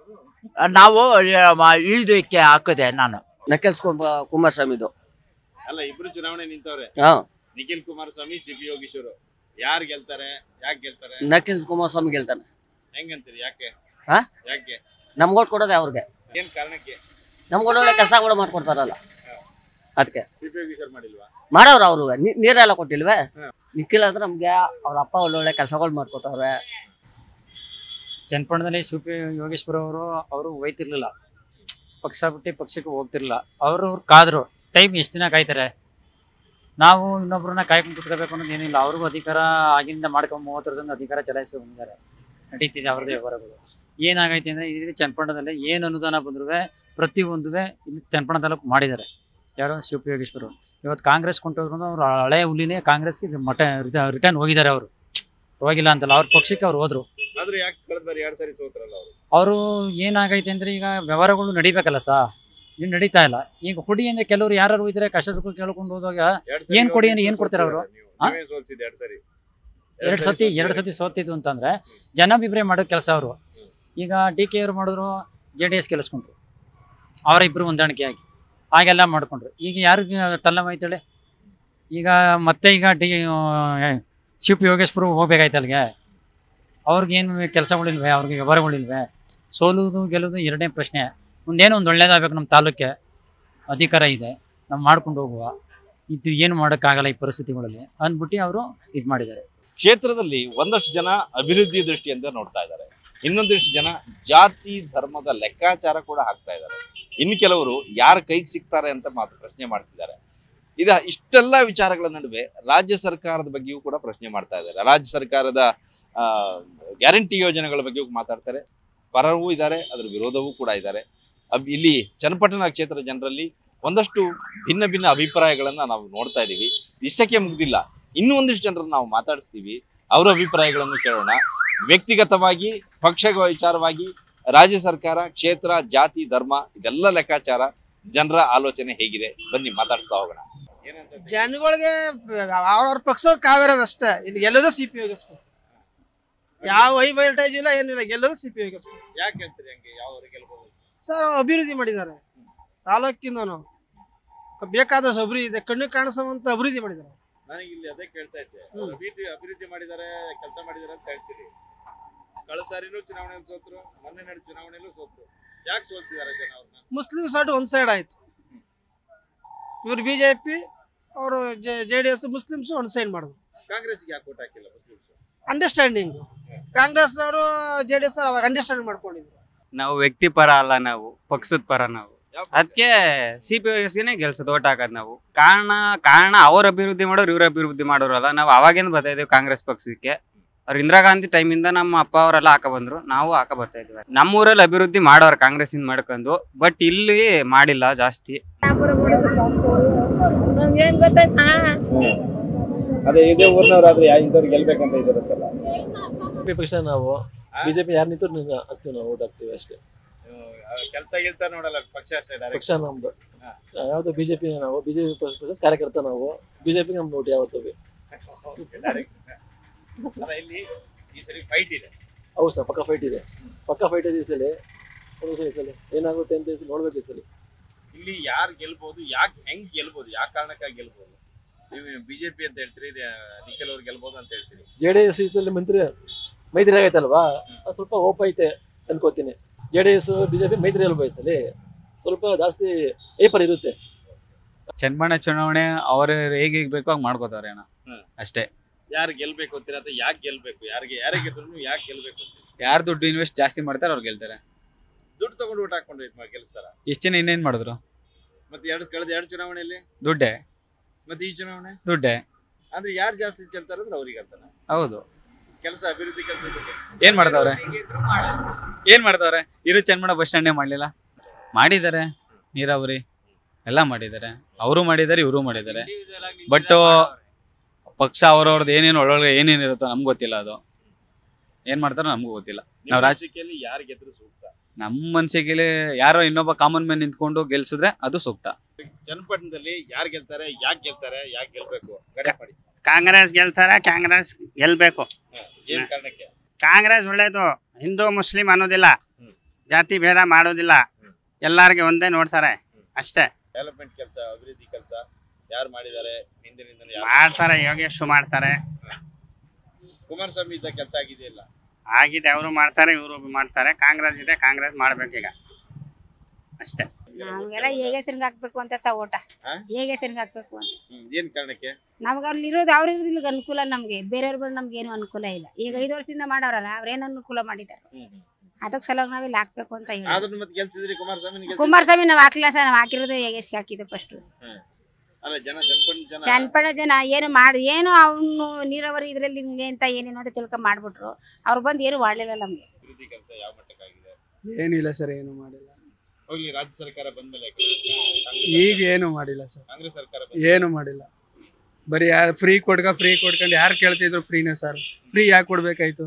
ನಾವು ಯಾ- ಮ- ಇದಕ್ಕೆ ಹಾಕಿದೆ ನಾನು
ನಕಲ್ಸ್ ಕುಮಾರಸ್ವಾಮಿದು
ಅಲ್ಲ ಇಬ್ರು ಚುನಾವಣೆ ನಿಂತವ್ರೆ
ಹಾ
ನಿಖಿಲ್ ಕುಮಾರಸ್ವಾಮಿ ಸಿ ಪಿ ಯೋಗೀಶ್ವರು ಯಾರು ಗೆಲ್ತಾರೆ ಯಾಕೆ ಗೆಲ್ತಾರೆ
ನಕಲ್ಸ್ ಕುಮಾರಸ್ವಾಮಿ ಗೆಲ್ತಾನೆ
ಹೆಂಗಂತೀರಿ ಯಾಕೆ
ಹಾ?
ಯಾಕೆ
ನಮ್ಗೆ ಓಟ್ ಕೊಡೋದೆ ಅವ್ರಿಗೆ
ಏನ್ ಕಾರಣಕ್ಕೆ
ನಮ್ಗೆ ಒಳ್ಳೊಳ್ಳೆ ಕೆಲಸಗಳು ಮಾಡ್ಕೊಡ್ತಾರಲ್ಲ ಅದಕ್ಕೆ
ಸಿ ಪಿ ಯೋಗೀಶ್ವರ್ ಮಾಡಿಲ್ವಾ
ಮಾಡವ್ರು ಅವರು ನೀರೆಲ್ಲ ಕೊಟ್ಟಿಲ್ವೇ
ಹಾ.
ನಿಖಿಲ್ ಅಂದ್ರೆ ನಮ್ಗೆ ಅವ್ರ ಅಪ್ಪ ಒಳ್ಳೊಳ್ಳೆ ಕೆಲಸಗಳು ಮಾಡ್ಕೊಟ್ಟವ್ರೆ
ಚನ್ನಪಟ್ಟಣದಲ್ಲಿ ಶಿವಪಿ ಯೋಗೇಶ್ವರ ಅವರು ಅವರು ಒಯ್ತಿರ್ಲಿಲ್ಲ ಪಕ್ಷ ಬಿಟ್ಟು ಪಕ್ಷಕ್ಕೆ ಹೋಗ್ತಿರ್ಲಿಲ್ಲ ಅವರು ಕಾದ್ರು ಟೈಮ್ ಎಷ್ಟು ದಿನ ಕಾಯ್ತಾರೆ ನಾವು ಇನ್ನೊಬ್ರನ್ನ ಕಾಯ್ಕೊಂಡು ಕುತ್ಕೋಬೇಕು ಅನ್ನೋದು ಏನಿಲ್ಲ ಅವ್ರಿಗೂ ಅಧಿಕಾರ ಆಗಿಂದ ಮಾಡ್ಕೊಂಡು ಮೂವತ್ತು ವರ್ಷದಿಂದ ಅಧಿಕಾರ ಚಲಾಯಿಸ್ಕೊಂಡು ಬಂದಿದ್ದಾರೆ ನಡೀತಿದೆ ಅವ್ರದ್ದು ವ್ಯವಹಾರಗಳು ಏನಾಗೈತೆ ಅಂದರೆ ಇದು ಚನ್ನಪಟ್ಟಣದಲ್ಲಿ ಏನು ಅನುದಾನ ಬಂದರೂ ಪ್ರತಿಯೊಂದು ಇಲ್ಲಿ ಚನ್ನಪಟ್ಟಣ ತಾಲೂಕು ಮಾಡಿದ್ದಾರೆ ಯಾರು ಶಿವಪಿ ಯೋಗೇಶ್ವರು ಇವತ್ತು ಕಾಂಗ್ರೆಸ್ ಕೊಂಡೋದ್ರು ಅವ್ರು ಹಳೆ ಹುಲಿನೇ ಕಾಂಗ್ರೆಸ್ಗೆ ಇದು ಮಟ ರಿಟರ್ನ್ ಹೋಗಿದ್ದಾರೆ ಅವರು ಹೋಗಿಲ್ಲ ಅಂತಲ್ಲ ಅವ್ರ ಪಕ್ಷಕ್ಕೆ ಅವ್ರು ಹೋದ್ರು
ಆದ್ರೆ ಯಾಕೆ ಕಳೆದ ಬಾರಿ ಎರಡ್ ಸರಿ ಸೋತ್ರಲ್ಲ ಅವರು
ಅವರು ಏನಾಗೈತೆ ಅಂದ್ರೆ ಈಗ ವ್ಯವಹಾರಗಳು ನಡಿಬೇಕಲ್ಲ ಸಾ ಇನ್ನು ನಡೀತಾ ಇಲ್ಲ ಈಗ ಕೊಡಿ ಅಂದ್ರೆ ಕೆಲವರು ಯಾರು ಇದ್ರೆ ಕಷ್ಟ ಸುಖ ಕೇಳ್ಕೊಂಡು ಹೋದಾಗ
ಎರಡ್
ಏನ್ ಕೊಡಿ ಅಂದ್ರೆ ಏನ್ ಕೊಡ್ತಾರೆ ಅವ್ರು? ಆ?
ಸೋಲ್ಸಿದ್ ಎರಡ್ ಸರಿ
ಎರಡ್ ಸತಿ ಎರಡ್ ಸತಿ ಸೋತಿದ್ದು ಅಂತಂದ್ರೆ ಜನಾಭಿಪ್ರಾಯ ಮಾಡೋ ಕೆಲಸ ಅವರು ಈಗ ಡಿ ಕೆ ಅವರು ಮಾಡಿದ್ರು ಜೆ ಡಿ ಎಸ್ ಗೆಲ್ಲಿಸ್ಕೊಂಡ್ರು ಅವರಿಬ್ಬರು ಹೊಂದಾಣಿಕೆ ಆಗಿ ಹಾಗೆಲ್ಲ ಮಾಡ್ಕೊಂಡ್ರು ಈಗ ಯಾರಿಗೆ ತಲೆನೋವಾಯ್ತಾಳೆ ಈಗ ಮತ್ತೆ ಈಗ ಡಿ ಶಿವ ಪಿ ಯೋಗೇಶ್ವರ ಹೋಗ್ಬೇಕಾಯ್ತು ಅಲ್ಲಿಗೆ ಅವ್ರಿಗೇನು ಕೆಲಸಗಳಿಲ್ವೇ ಅವ್ರಿಗೆ ವ್ಯವಹಾರಗಳಿಲ್ವೇ ಸೋಲುವುದು ಗೆಲ್ಲುವುದು ಎರಡನೇ ಪ್ರಶ್ನೆ ಮುಂದೇನೋ ಒಂದು ಒಳ್ಳೇದಾಗಬೇಕು ನಮ್ಮ ತಾಲೂಕೆ ಅಧಿಕಾರ ಇದೆ ನಾವು ಮಾಡ್ಕೊಂಡು ಹೋಗುವ ಇದು ಏನು ಮಾಡೋಕ್ಕಾಗಲ್ಲ ಈ ಪರಿಸ್ಥಿತಿಗಳಲ್ಲಿ ಅಂದ್ಬಿಟ್ಟು ಅವರು ಇದು ಮಾಡಿದ್ದಾರೆ
ಕ್ಷೇತ್ರದಲ್ಲಿ ಒಂದಷ್ಟು ಜನ ಅಭಿವೃದ್ಧಿ ದೃಷ್ಟಿಯಿಂದ ನೋಡ್ತಾ ಇದ್ದಾರೆ ಇನ್ನೊಂದಿಷ್ಟು ಜನ ಜಾತಿ ಧರ್ಮದ ಲೆಕ್ಕಾಚಾರ ಕೂಡ ಹಾಕ್ತಾ ಇದ್ದಾರೆ ಇನ್ನು ಕೆಲವರು ಯಾರ ಕೈಗೆ ಸಿಗ್ತಾರೆ ಅಂತ ಮಾತು ಪ್ರಶ್ನೆ ಮಾಡ್ತಿದ್ದಾರೆ ಇದ ಇಷ್ಟೆಲ್ಲ ವಿಚಾರಗಳ ನಡುವೆ ರಾಜ್ಯ ಸರ್ಕಾರದ ಬಗ್ಗೆಯೂ ಕೂಡ ಪ್ರಶ್ನೆ ಮಾಡ್ತಾ ಇದ್ದಾರೆ ರಾಜ್ಯ ಸರ್ಕಾರದ ಆ, ಗ್ಯಾರಂಟಿ ಯೋಜನೆಗಳ ಬಗ್ಗೆಯೂ ಮಾತಾಡ್ತಾರೆ ಪರವೂ ಇದ್ದಾರೆ ಅದರ ವಿರೋಧವೂ ಕೂಡ ಇದ್ದಾರೆ ಅಬ್- ಇಲ್ಲಿ ಚನ್ನಪಟ್ಟಣ ಕ್ಷೇತ್ರ ಜನರಲ್ಲಿ ಒಂದಷ್ಟು ಭಿನ್ನ ಭಿನ್ನ ಅಭಿಪ್ರಾಯಗಳನ್ನ ನಾವು ನೋಡ್ತಾ ಇದ್ದೀವಿ ಇಷ್ಟಕ್ಕೆ ಮುಗ್ದಿಲ್ಲ ಇನ್ನೂ ಒಂದಿಷ್ಟು ಜನರನ್ನು ನಾವು ಮಾತಾಡಿಸ್ತೀವಿ ಅವರ ಅಭಿಪ್ರಾಯಗಳನ್ನು ಕೇಳೋಣ ವ್ಯಕ್ತಿಗತವಾಗಿ ಪಕ್ಷ ವಿಚಾರವಾಗಿ ರಾಜ್ಯ ಸರ್ಕಾರ ಕ್ಷೇತ್ರ ಜಾತಿ ಧರ್ಮ ಇದೆಲ್ಲ ಲೆಕ್ಕಾಚಾರ ಜನರ ಆಲೋಚನೆ ಹೇಗಿದೆ ಬನ್ನಿ ಮಾತಾಡಿಸ್ತಾ ಹೋಗೋಣ
ಜನಗಳಿಗೆ ಅವ್ರವ್ರ ಪಕ್ಷವ್ರು ಕಾವೇರೋದು ಅಷ್ಟೇ ಇಲ್ಲಿ ಗೆಲ್ಲೋದು ಸಿ ಪಿ ಯೋಗೇಶ್ವರ ಯಾವ ಹೈ ವೋಲ್ಟೇಜ್ ಇಲ್ಲ ಏನಿಲ್ಲ ಗೆಲ್ಲೋದು ಸಿ ಪಿ ಯೋಗೇಶ್ವರ
ಯಾಕೆ ಹೇಳ್ತೀರಿ ಹಂಗೆ ಯಾವ ಗೆಲ್ಬಹುದು
ಸರ್ ಅವ್ರು ಅಭಿವೃದ್ಧಿ ಮಾಡಿದ್ದಾರೆ ತಾಲೂಕಿಂದನು ಬೇಕಾದಷ್ಟು ಅಭಿವೃದ್ಧಿ ಇದೆ ಕಣ್ಣು ಕಾಣಿಸುವಂತ ಅಭಿವೃದ್ಧಿ ಮಾಡಿದ್ದಾರೆ
ನನಗೆ ಇಲ್ಲಿ ಅದೇ ಕೇಳ್ತಾ ಇದ್ದೆ ಅವ್ರು ಅಭಿವೃದ್ಧಿ ಅಭಿವೃದ್ಧಿ ಮಾಡಿದ್ದಾರೆ ಕೆಲಸ ಮಾಡಿದ್ದಾರೆ ಅಂತ ಹೇಳ್ತೀರಿ ಕಳೆದ ಸಾರಿನೂ ಚುನಾವಣೆಯಲ್ಲಿ ಸೋತ್ರು ಮೊನ್ನೆ ನಡೆದ ಚುನಾವಣೆಯಲ್ಲೂ ಸೋತ್ರು ಯಾಕೆ ಸೋಲ್ತಿದ್ದಾರೆ ಜನ ಅವ್ರನ್ನ
ಮುಸ್ಲಿಂ ಸೈಡ್ ಒಂದ್ ಸೈಡ್ ಆಯ್ತು ಇವ್ರು ಬಿಜೆಪಿ ಅವರು ಜೆ ಡಿ ಎಸ್ ಮುಸ್ಲಿಮ್ಸ್ ಒಂದ್ ಸೈಡ್ ಮಾಡಿದ್ರು
ಕಾಂಗ್ರೆಸ್ಗೆ ಯಾಕೆ ಓಟ್ ಹಾಕಿಲ್ಲ ಮುಸ್ಲಿಮ್ಸ್
ಅಂಡರ್ಸ್ಟ್ಯಾಂಡಿಂಗ್ ಕಾಂಗ್ರೆಸ್ ಅವರು ಜೆ ಡಿ ಎಸ್ ಅವಾಗ ಅಂಡರ್ಸ್ಟ್ಯಾಂಡಿಂಗ್ ಮಾಡ್ಕೊಂಡಿದ್ರು
ನಾವು ವ್ಯಕ್ತಿ ಪರ ಅಲ್ಲ ನಾವು ಪಕ್ಷದ ಪರ ನಾವು ಅದಕ್ಕೆ ಸಿ ಪಿ ಗೆನೆ ಗೆಲ್ಸೋದು ಓಟ್ ಹಾಕೋದು ನಾವು ಕಾರಣ ಕಾರಣ ಅವ್ರ ಅಭಿವೃದ್ಧಿ ಮಾಡೋರು ಇವ್ರ ಅಭಿವೃದ್ಧಿ ಮಾಡೋರಲ್ಲ ನಾವು ಅವಾಗಿಂದ ಬರ್ತಾ ಇದೀವಿ ಕಾಂಗ್ರೆಸ್ ಪಕ್ಷಕ್ಕೆ ಅವ್ರು ಇಂದಿರಾ ಗಾಂಧಿ ಟೈಮಿಂದ ನಮ್ಮ ಅಪ್ಪ ಅವರೆಲ್ಲ ಹಾಕ ಬಂದ್ರು ನಾವು ಹಾಕ ಬರ್ತಾ ಇದೀವಿ ನಮ್ಮೂರಲ್ಲಿ ಅಭಿವೃದ್ಧಿ ಮಾಡೋರು ಕಾಂಗ್ರೆಸ್ ಇಂದ ಮಾಡ್ಕೊಂಡು ಬಟ್ ಇಲ್ಲಿ ಮಾಡಿಲ್ಲ ಜಾಸ್ತಿ
ಅದೇ ಇದೇ ಊರಿನವರಾದ್ರೆ ಇಂಥವ್ರು ಗೆಲ್ಬೇಕಂತ ಇದಾರತ್ತಲ್ಲ
ಪಕ್ಷ ನಾವು ಬಿಜೆಪಿ ಯಾರು ನಿಂತರು ಹಾಕ್ತೀವಿ ನಾವು ಓಟ್ ಹಾಕ್ತೀವಿ ಅಷ್ಟೇ
ಕೆಲಸ ಗಿಲ್ಸ ನೋಡಲ್ಲ ಪಕ್ಷ ಅಷ್ಟೇ
ಪಕ್ಷ ನಮ್ದು ಯಾವ್ದು ಬಿಜೆಪಿ ನಾವು ಬಿಜೆಪಿ ಪಕ್ಷ ಕಾರ್ಯಕರ್ತ ನಾವು ಬಿಜೆಪಿ ನಮ್ದು ಓಟ್ ಯಾವತ್ತೂ
ಅಲ್ಲ ಇಲ್ಲಿ ಈ ಸರಿ ಫೈಟ್ ಇದೆ
ಹೌದು ಸರ್ ಪಕ್ಕ ಫೈಟ್ ಇದೆ ಪಕ್ಕ ಫೈಟ್ ಇದೆ ಈ ಸಲ ಹೌದು ಸರ್ ಈ ಸಲ ಏನಾಗುತ್ತೆ ಅಂತ ಈ ಸಲ ನೋಡ್ಬೇಕು ಈ ಸಲ
ಇಲ್ಲಿ ಯಾರು ಗೆಲ್ಬಹುದು ಯಾಕೆ ಹೆಂಗ್ ಗೆಲ್ಬಹುದು ಯಾವ ಕಾರಣಕ್ಕಾಗಿ ಗೆಲ್ಬಹುದು ನೀವು ಬಿಜೆಪಿ ಅಂತ ಹೇಳ್ತೀರಿ ಇದು ನಿಖಿಲ್ ಅವ್ರು ಗೆಲ್ಬಹುದು ಅಂತ ಹೇಳ್ತೀರಿ
ಜೆ ಡಿ ಎಸ್ ಇದರಲ್ಲಿ ಮಂತ್ರಿ ಮೈತ್ರಿ ಆಗೈತಲ್ವಾ ಅದು ಸ್ವಲ್ಪ ಹೋಪ್ ಐತೆ ಅನ್ಕೋತೀನಿ ಜೆ ಡಿ ಎಸ್ ಬಿಜೆಪಿ ಮೈತ್ರಿ ಅಲ್ವಾ ಈ ಸಲ ಸ್ವಲ್ಪ ಜಾಸ್ತಿ ಏಪರ್ ಇರುತ್ತೆ
ಚನ್ನಬಣ್ಣ ಚುನಾವಣೆ ಅವ್ರು ಹೇಗೆ ಬೇಕೋ ಹಂಗೆ ಮಾಡ್ಕೋತಾರೆ ಅಣ್ಣ ಅಷ್ಟೇ
ಯಾರು ಗೆಲ್ಬೇಕು ಅಂತೀರಾ ಅಥವಾ ಯಾಕೆ ಗೆಲ್ಬೇಕು ಯಾರಿಗೆ ಯಾರೇ ಗೆದ್ರು ಯಾಕೆ ಗೆಲ್ಬೇಕು ಅಂತೀರಿ
ಯಾರು ದುಡ್ಡು ಇನ್ವೆಸ್ಟ್ ಜಾಸ್ತಿ ಮಾಡ್ತಾರೆ ಅವ್ರು ಗೆಲ್ತಾರೆ
ದುಡ್ಡು ತಗೊಂಡು ಊಟ ಹಾಕೊಂಡು ಇದು ಮಾಡಿ ಗೆಲ್ಸ್ತಾರ
ಇಷ್ಟು ಜನ ಇನ್ನೇನು ಮಾಡಿದ್ರು
ಮತ್ತೆ ಎರಡು ಕಳೆದ ಎರಡು ಚುನಾವಣೆಯಲ್ಲಿ
ದುಡ್ಡೇ
ಮತ್ತೆ ಈ ಚುನಾವಣೆ
ದುಡ್ಡೇ
ಅಂದ್ರೆ ಯಾರು ಜಾಸ್ತಿ ಚೆಲ್ತಾರೆ ಅಂದ್ರೆ ಅವ್ರಿಗೆ ಅಂತಾನೆ
ಹೌದು
ಕೆಲಸ ಅಭಿವೃದ್ಧಿ ಕೆಲಸ ಬಗ್ಗೆ
ಏನ್ ಮಾಡ್ದವ್ರೆ ಏನ್ ಮಾಡ್ದವ್ರೆ ಇರು ಚನ್ನಮಣ ಬಸ್ ಸ್ಟ್ಯಾಂಡೇ ಮಾಡ್ಲಿಲ್ಲ ಮಾಡಿದ್ದಾರೆ ನೀರಾವರಿ ಎಲ್ಲ ಮಾಡಿದ್ದಾರೆ ಅವರು ಮಾಡಿದ್ದಾರೆ ಇವರು ಮಾಡಿದ್ದಾರೆ ಬಟ್ ಪಕ್ಷ ಅವ್ರವ್ರದ್ದು ಏನೇನು ಒಳಗಡೆ ಏನೇನು ಇರುತ್ತೋ ನಮ್ಗೆ ಗೊತ್ತಿಲ್ಲ ಅದು ಏನ್ ಮಾಡ್ತಾರೋ ನಮಗೂ ಗೊತ್ತಿಲ್ಲ ನಾವು ರಾಜ
ರಾಜಕೀಯದಲ್ಲಿ ಯಾರು ಗೆದ್ರು ಸೂಕ್ತ
ನಮ್ಮ ಮನಸ್ಸಿಗೆ ಯಾರೋ ಇನ್ನೊಬ್ಬ ಕಾಮನ್ ಮ್ಯಾನ್ ನಿಂತ್ಕೊಂಡು ಗೆಲ್ಸಿದ್ರೆ ಅದು ಸೂಕ್ತ
ಚನ್ನಪಟ್ಟಣದಲ್ಲಿ ಯಾರು ಗೆಲ್ತಾರೆ ಯಾಕೆ ಗೆಲ್ತಾರೆ ಯಾಕೆ ಗೆಲ್ಬೇಕು ಗಡೆ ಮಾಡಿ
ಕಾಂಗ್ರೆಸ್ ಗೆಲ್ತಾರೆ ಕಾಂಗ್ರೆಸ್ ಗೆಲ್ಬೇಕು
ಏನ್ ಕಾರಣಕ್ಕೆ
ಕಾಂಗ್ರೆಸ್ ಒಳ್ಳೇದು ಹಿಂದೂ ಮುಸ್ಲಿಂ ಅನ್ನೋದಿಲ್ಲ ಜಾತಿ ಭೇದ ಮಾಡೋದಿಲ್ಲ ಎಲ್ಲಾರ್ಗೆ ಒಂದೇ ನೋಡ್ತಾರೆ ಅಷ್ಟೇ
ಡೆವಲಪ್ಮೆಂಟ್ ಕೆಲಸ ಅಭಿವೃದ್ಧಿ ಕೆಲಸ ಯಾರು ಮಾಡಿದ್ದಾರೆ ಹಿಂದಿನಿಂದ ಯಾರು
ಮಾಡ್ತಾರೆ ಯೋಗೇಶ್ ಮಾಡ್ತಾರೆ
ಕುಮಾರಸ್ವಾಮಿ ಇದ್ದ ಕೆಲಸ ಆಗಿದೆಯಲ್ಲ
ಆಗಿದೆ ಅವರು ಮಾಡ್ತಾರೆ ಇವರು ಮಾಡ್ತಾರೆ ಕಾಂಗ್ರೆಸ್ ಇದೆ ಕಾಂಗ್ರೆಸ್ ಮಾಡ್ಬೇಕೀಗ ಅಷ್ಟೇ
ನಮ್ಗೆಲ್ಲ ಹೇಗೆಸರ್ಗೆ ಹಾಕ್ಬೇಕು ಅಂತ ಸ ಓಟ
ಹಾ?
ಹೇಗೆಸರ್ಗೆ ಹಾಕ್ಬೇಕು ಅಂತ
ಹ್ಮ್, ಏನ್ ಕಾರಣಕ್ಕೆ
ನಮ್ಗೆ ಅಲ್ಲಿ ಇರೋದು ಅವ್ರ ಇರೋದಿಲ್ಲ ಅನುಕೂಲ ನಮ್ಗೆ ಬೇರೆಯವ್ರು ಬಂದು ನಮ್ಗೆ ಏನು ಅನುಕೂಲ ಇಲ್ಲ ಈಗ ಐದು ವರ್ಷದಿಂದ ಮಾಡವ್ರಲ್ಲ ಅವ್ರೇನು ಅನುಕೂಲ ಮಾಡಿದ್ದಾರೆ ಅದಕ್ಕೆ ಸಲುವಾಗಿ ನಾವ್ ಇಲ್ಲಿ ಹಾಕ್ಬೇಕು ಅಂತ ಹೇಳಿ
ಆದ್ರೂ ಮತ್ತೆ ಗೆಲ್ಸಿದ್ರಿ ಕುಮಾರಸ್ವಾಮಿ
ಕುಮಾರಸ್ವಾಮಿ ನಾವ್ ಹಾಕ್ಲಿಲ್ಲ ಸರ್ ನಾವ್ ಹಾಕಿರೋದು ಹೇಗೆಸ್ಗೆ ಹಾಕಿದ್ದು ಫಸ್ಟ್
ಅಲ್ಲ ಜನ ಚನ್ನಪಟ್ಟಣ ಜನ
ಚನ್ನಪಣ ಜನ ಏನು ಮಾಡಿ ಏನು ಅವನು ನೀರಾವರಿ ಇದ್ರಲ್ಲಿ ಹಿಂಗೆ ಅಂತ ಏನೇನೋ ಅಂತ ತಿಳ್ಕೊಂಡ್ ಮಾಡ್ಬಿಟ್ರು ಅವ್ರು ಬಂದು ಏನು ಮಾಡ್ಲಿಲ್ಲ ನಮ್ಗೆ
ಅಭಿವೃದ್ಧಿ ಕೆಲಸ ಯಾವ ಮಟ್ಟಕ್ಕಾಗಿದೆ
ಏನಿಲ್ಲ ಸರ್ ಏನು ಮಾಡಿಲ್ಲ
ಹೋಗ್ಲಿ ರಾಜ್ಯ ಸರ್ಕಾರ ಬಂದ್ಮೇಲೆ
ಈಗ ಏನು ಮಾಡಿಲ್ಲ ಸರ್
ಕಾಂಗ್ರೆಸ್ ಸರ್ಕಾರ
ಏನು ಮಾಡಿಲ್ಲ ಬರೀ ಯಾರು ಫ್ರೀ ಕೊಡ್ಕ ಫ್ರೀ ಕೊಡ್ಕೊಂಡು ಯಾರು ಕೇಳ್ತಿದ್ರು ಫ್ರೀನೇ ಸರ್ ಫ್ರೀ ಯಾಕೆ ಕೊಡ್ಬೇಕಾಯ್ತು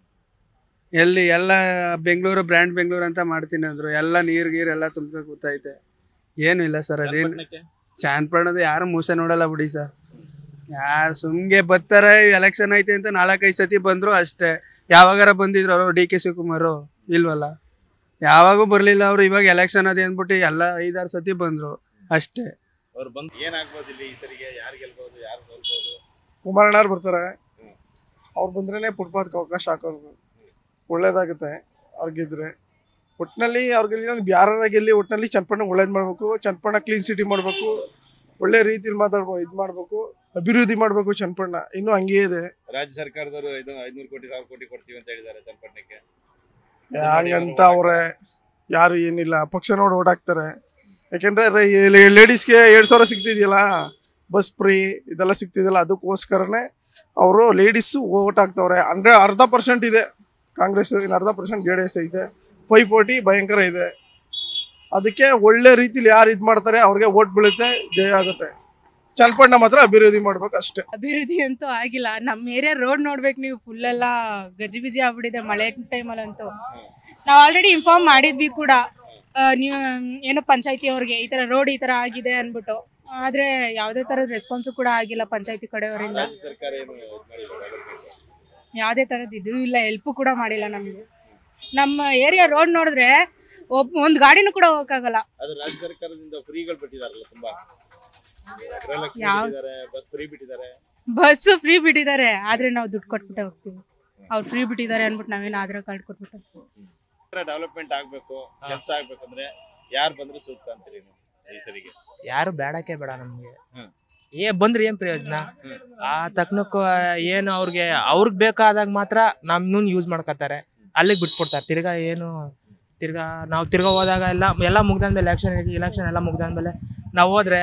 ಎಲ್ಲಿ ಎಲ್ಲ ಬೆಂಗಳೂರು ಬ್ರ್ಯಾಂಡ್ ಬೆಂಗಳೂರು ಅಂತ ಮಾಡ್ತೀನಿ ಅಂದ್ರು ಎಲ್ಲ ನೀರು ಗೀರು ಎಲ್ಲ ತುಂಬ ಗೊತ್ತೈತೆ ಏನು ಇಲ್ಲ ಸರ್ ಅದೇನು ಚಾನ್ಪಣ್ಣದು ಯಾರು ಮೂಸ ನೋಡಲ್ಲ ಬಿಡಿ ಸರ್ ಯಾರು ಸುಮ್ಗೆ ಬರ್ತಾರೆ ಎಲೆಕ್ಷನ್ ಐತೆ ಅಂತ ನಾಲ್ಕೈದು ಸತಿ ಬಂದ್ರು ಅಷ್ಟೇ ಯಾವಾಗಾರ ಬಂದಿದ್ರು ಅವರು ಡಿ ಕೆ ಶಿವಕುಮಾರು ಇಲ್ವಲ್ಲ ಯಾವಾಗೂ ಬರಲಿಲ್ಲ ಅವರು ಇವಾಗ ಎಲೆಕ್ಷನ್ ಅದೇ ಅಂದ್ಬಿಟ್ಟು ಎಲ್ಲ ಐದಾರು ಸತಿ ಬಂದ್ರು ಅಷ್ಟೇ
ಅವ್ರು ಬಂದು ಏನಾಗ್ಬೋದು ಇಲ್ಲಿ ಈ ಸರಿಗೆ ಯಾರು ಗೆಲ್ಬಹುದು ಯಾರು ಸೋಲ್ಬಹುದು
ಕುಮಾರಣ್ಣವ್ರು ಬರ್ತಾರೆ ಅವ್ರು ಬಂದ್ರೇ ಫುಟ್ಪಾತ್ಗೆ ಅವಕಾಶ ಹಾಕೋದು ಒಳ್ಳೇದಾಗುತ್ತೆ ಅವ್ರು ಗೆದ್ರೆ ಒಟ್ಟಿನಲ್ಲಿ ಅವ್ರಿಗೆ ಯಾರ ಗೆಲ್ಲಿ ಒಟ್ಟಿನಲ್ಲಿ ಚನ್ನಪಣ್ಣ ಒಳ್ಳೇದು ಮಾಡಬೇಕು ಚನ್ನಪಣ್ಣ ಕ್ಲೀನ್ ಸಿಟಿ ಮಾಡಬೇಕು ಒಳ್ಳೆ ರೀತಿಲಿ ಮಾತಾಡ್ಬೋದು ಇದು ಮಾಡಬೇಕು ಅಭಿವೃದ್ಧಿ ಮಾಡಬೇಕು ಚನ್ನಪಣ್ಣ ಇನ್ನೂ ಹಂಗೆ ಇದೆ
ರಾಜ್ಯ ಸರ್ಕಾರದವರು ಇದು ಐದ್ನೂರು ಕೋಟಿ ಸಾವಿರ ಕೋಟಿ ಕೊಡ್ತೀವಿ ಅಂತ ಹೇಳಿದ್ದಾರೆ ಚನ್ನಪಟ್ಟಣಕ್ಕೆ
ಹಂಗಂತ ಅವ್ರೆ ಯಾರು ಏನಿಲ್ಲ ಪಕ್ಷ ನೋಡಿ ಓಟ್ ಹಾಕ್ತಾರೆ ಯಾಕೆಂದ್ರೆ ಲೇಡೀಸ್ಗೆ ಎರಡು ಸಾವಿರ ಸಿಗ್ತಿದೆಯಲ್ಲ ಬಸ್ ಫ್ರೀ ಇದೆಲ್ಲ ಸಿಗ್ತಿದೆಯಲ್ಲ ಅದಕ್ಕೋಸ್ಕರನೇ ಅವರು ಲೇಡೀಸು ಓಟ್ ಹಾಕ್ತವ್ರೆ ಅಂದ್ರೆ ಅರ್ಧ ಪರ್ಸೆಂಟ್ ಇದೆ ಕಾಂಗ್ರೆಸ್ ಇನ್ನು ಅರ್ಧ ಪರ್ಸೆಂಟ್ ಜೆ ಡಿ ಎಸ್ ಐತೆ ಫೈವ್ ಫೋರ್ಟಿ ಭಯಂಕರ ಇದೆ ಅದಕ್ಕೆ ಒಳ್ಳೆ ರೀತಿಲಿ ಯಾರು ಇದು ಮಾಡ್ತಾರೆ ಅವ್ರಿಗೆ ಓಟ್ ಬೀಳುತ್ತೆ ಜಯ ಆಗುತ್ತೆ ಚನ್ನಪಣ್ಣ ಮಾತ್ರ ಅಭಿವೃದ್ಧಿ ಮಾಡ್ಬೇಕು ಅಷ್ಟೇ
ಅಭಿವೃದ್ಧಿ ಅಂತೂ ಆಗಿಲ್ಲ ನಮ್ಮ ಏರಿಯಾ ರೋಡ್ ನೋಡ್ಬೇಕು ನೀವು ಫುಲ್ ಎಲ್ಲ ಗಜಿಬಿಜಿ ಆಗ್ಬಿಟ್ಟಿದೆ ಮಳೆ ಟೈಮಲ್ಲಂತೂ ನಾವು ಆಲ್ರೆಡಿ ಇನ್ಫಾರ್ಮ್ ಮಾಡಿದ್ವಿ ಕೂಡ ಆ, ನೀವು ಏನೋ ಪಂಚಾಯತಿ ಅವ್ರಿಗೆ ಈ ಥರ ರೋಡ್ ಈ ಥರ ಆಗಿದೆ ಅಂದ್ಬಿಟ್ಟು ಆದರೆ ಯಾವುದೇ ಥರದ ರೆಸ್ಪಾನ್ಸು ಕೂಡ ಆಗಿಲ್ಲ ಪಂಚಾಯತಿ ಕಡೆಯವರಿಂದ
ರಾಜ್ಯ ಸರ್ಕಾರ ಏನು ಇದ್ ಮಾಡಿಲ್ಲ development.
ಯಾವುದೇ ಥರದ್ದು ಇದು ಇಲ್ಲ ಹೆಲ್ಪು ಕೂಡ ಮಾಡಿಲ್ಲ ನಮಗೆ ನಮ್ಮ ಏರಿಯಾ ರೋಡ್ ನೋಡಿದ್ರೆ ಒಬ್ಬ ಒಂದು ಗಾಡಿನೂ ಕೂಡ ಹೋಗೋಕ್ಕಾಗಲ್ಲ
ಅದು ರಾಜ್ಯ ಸರ್ಕಾರದಿಂದ ಫ್ರೀಗಳು ಬಿಟ್ಟಿದಾರಲ್ಲ ತುಂಬಾ ಗೃಹಲಕ್ಷ್ಮಿ
ಯಾವ-
ಬಿಟ್ಟಿದ್ದಾರೆ ಬಸ್ ಫ್ರೀ ಬಿಟ್ಟಿದ್ದಾರೆ
ಬಸ್ ಫ್ರೀ ಬಿಟ್ಟಿದ್ದಾರೆ ಆದರೆ ನಾವು ದುಡ್ಡು ಕೊಟ್ಬಿಟ್ಟೆ ಹೋಗ್ತೀವಿ ಅವ್ರು ಫ್ರೀ ಬಿಟ್ಟಿದ್ದಾರೆ ಅಂದ್ಬಿಟ್ಟು ನಾವೇನು ಆಧಾರ್ ಕಾರ್ಡ್ ಕೊಟ್ಬಿಟ್ಟು
ಡೆವಲಪ್ಮೆಂಟ್ ಆಗ್ಬೇಕು ಕೆಲಸ ಆಗ್ಬೇಕಂದ್ರೆ ಯಾರು ಬಂದ್ರೆ ಸೂಕ್ತ ಅಂತೀರಿ ನೀವು ಈ ಸರಿಗೆ
ಯಾರು ಬೇಡಕ್ಕೆ ಬೇಡ ನಮ್ಗೆ
ಹ್ಮ್.
ಏ ಬಂದ್ರೆ ಏನ್ ಪ್ರಯೋಜನ ಆ ತಕ್ನಕ್ಕೂ ಏನು ಅವ್ರಿಗೆ ಅವ್ರಿಗೆ ಬೇಕಾದಾಗ ಮಾತ್ರ ನಮ್ನ ಯೂಸ್ ಮಾಡ್ಕೊತಾರೆ ಅಲ್ಲಿಗೆ ಬಿಟ್ಬಿಡ್ತಾರೆ ತಿರ್ಗಾ ಏನು ತಿರ್ಗಾ ನಾವು ತಿರ್ಗಾ ಹೋದಾಗ ಎಲ್ಲ ಎಲ್ಲ ಮುಗ್ದಾದ್ಮೇಲೆ ಎಲೆಕ್ಷನ್ ಎಲೆಕ್ಷನ್ ಎಲ್ಲ ಮುಗ್ದಾದ್ಮೇಲೆ ನಾವು ಹೋದ್ರೆ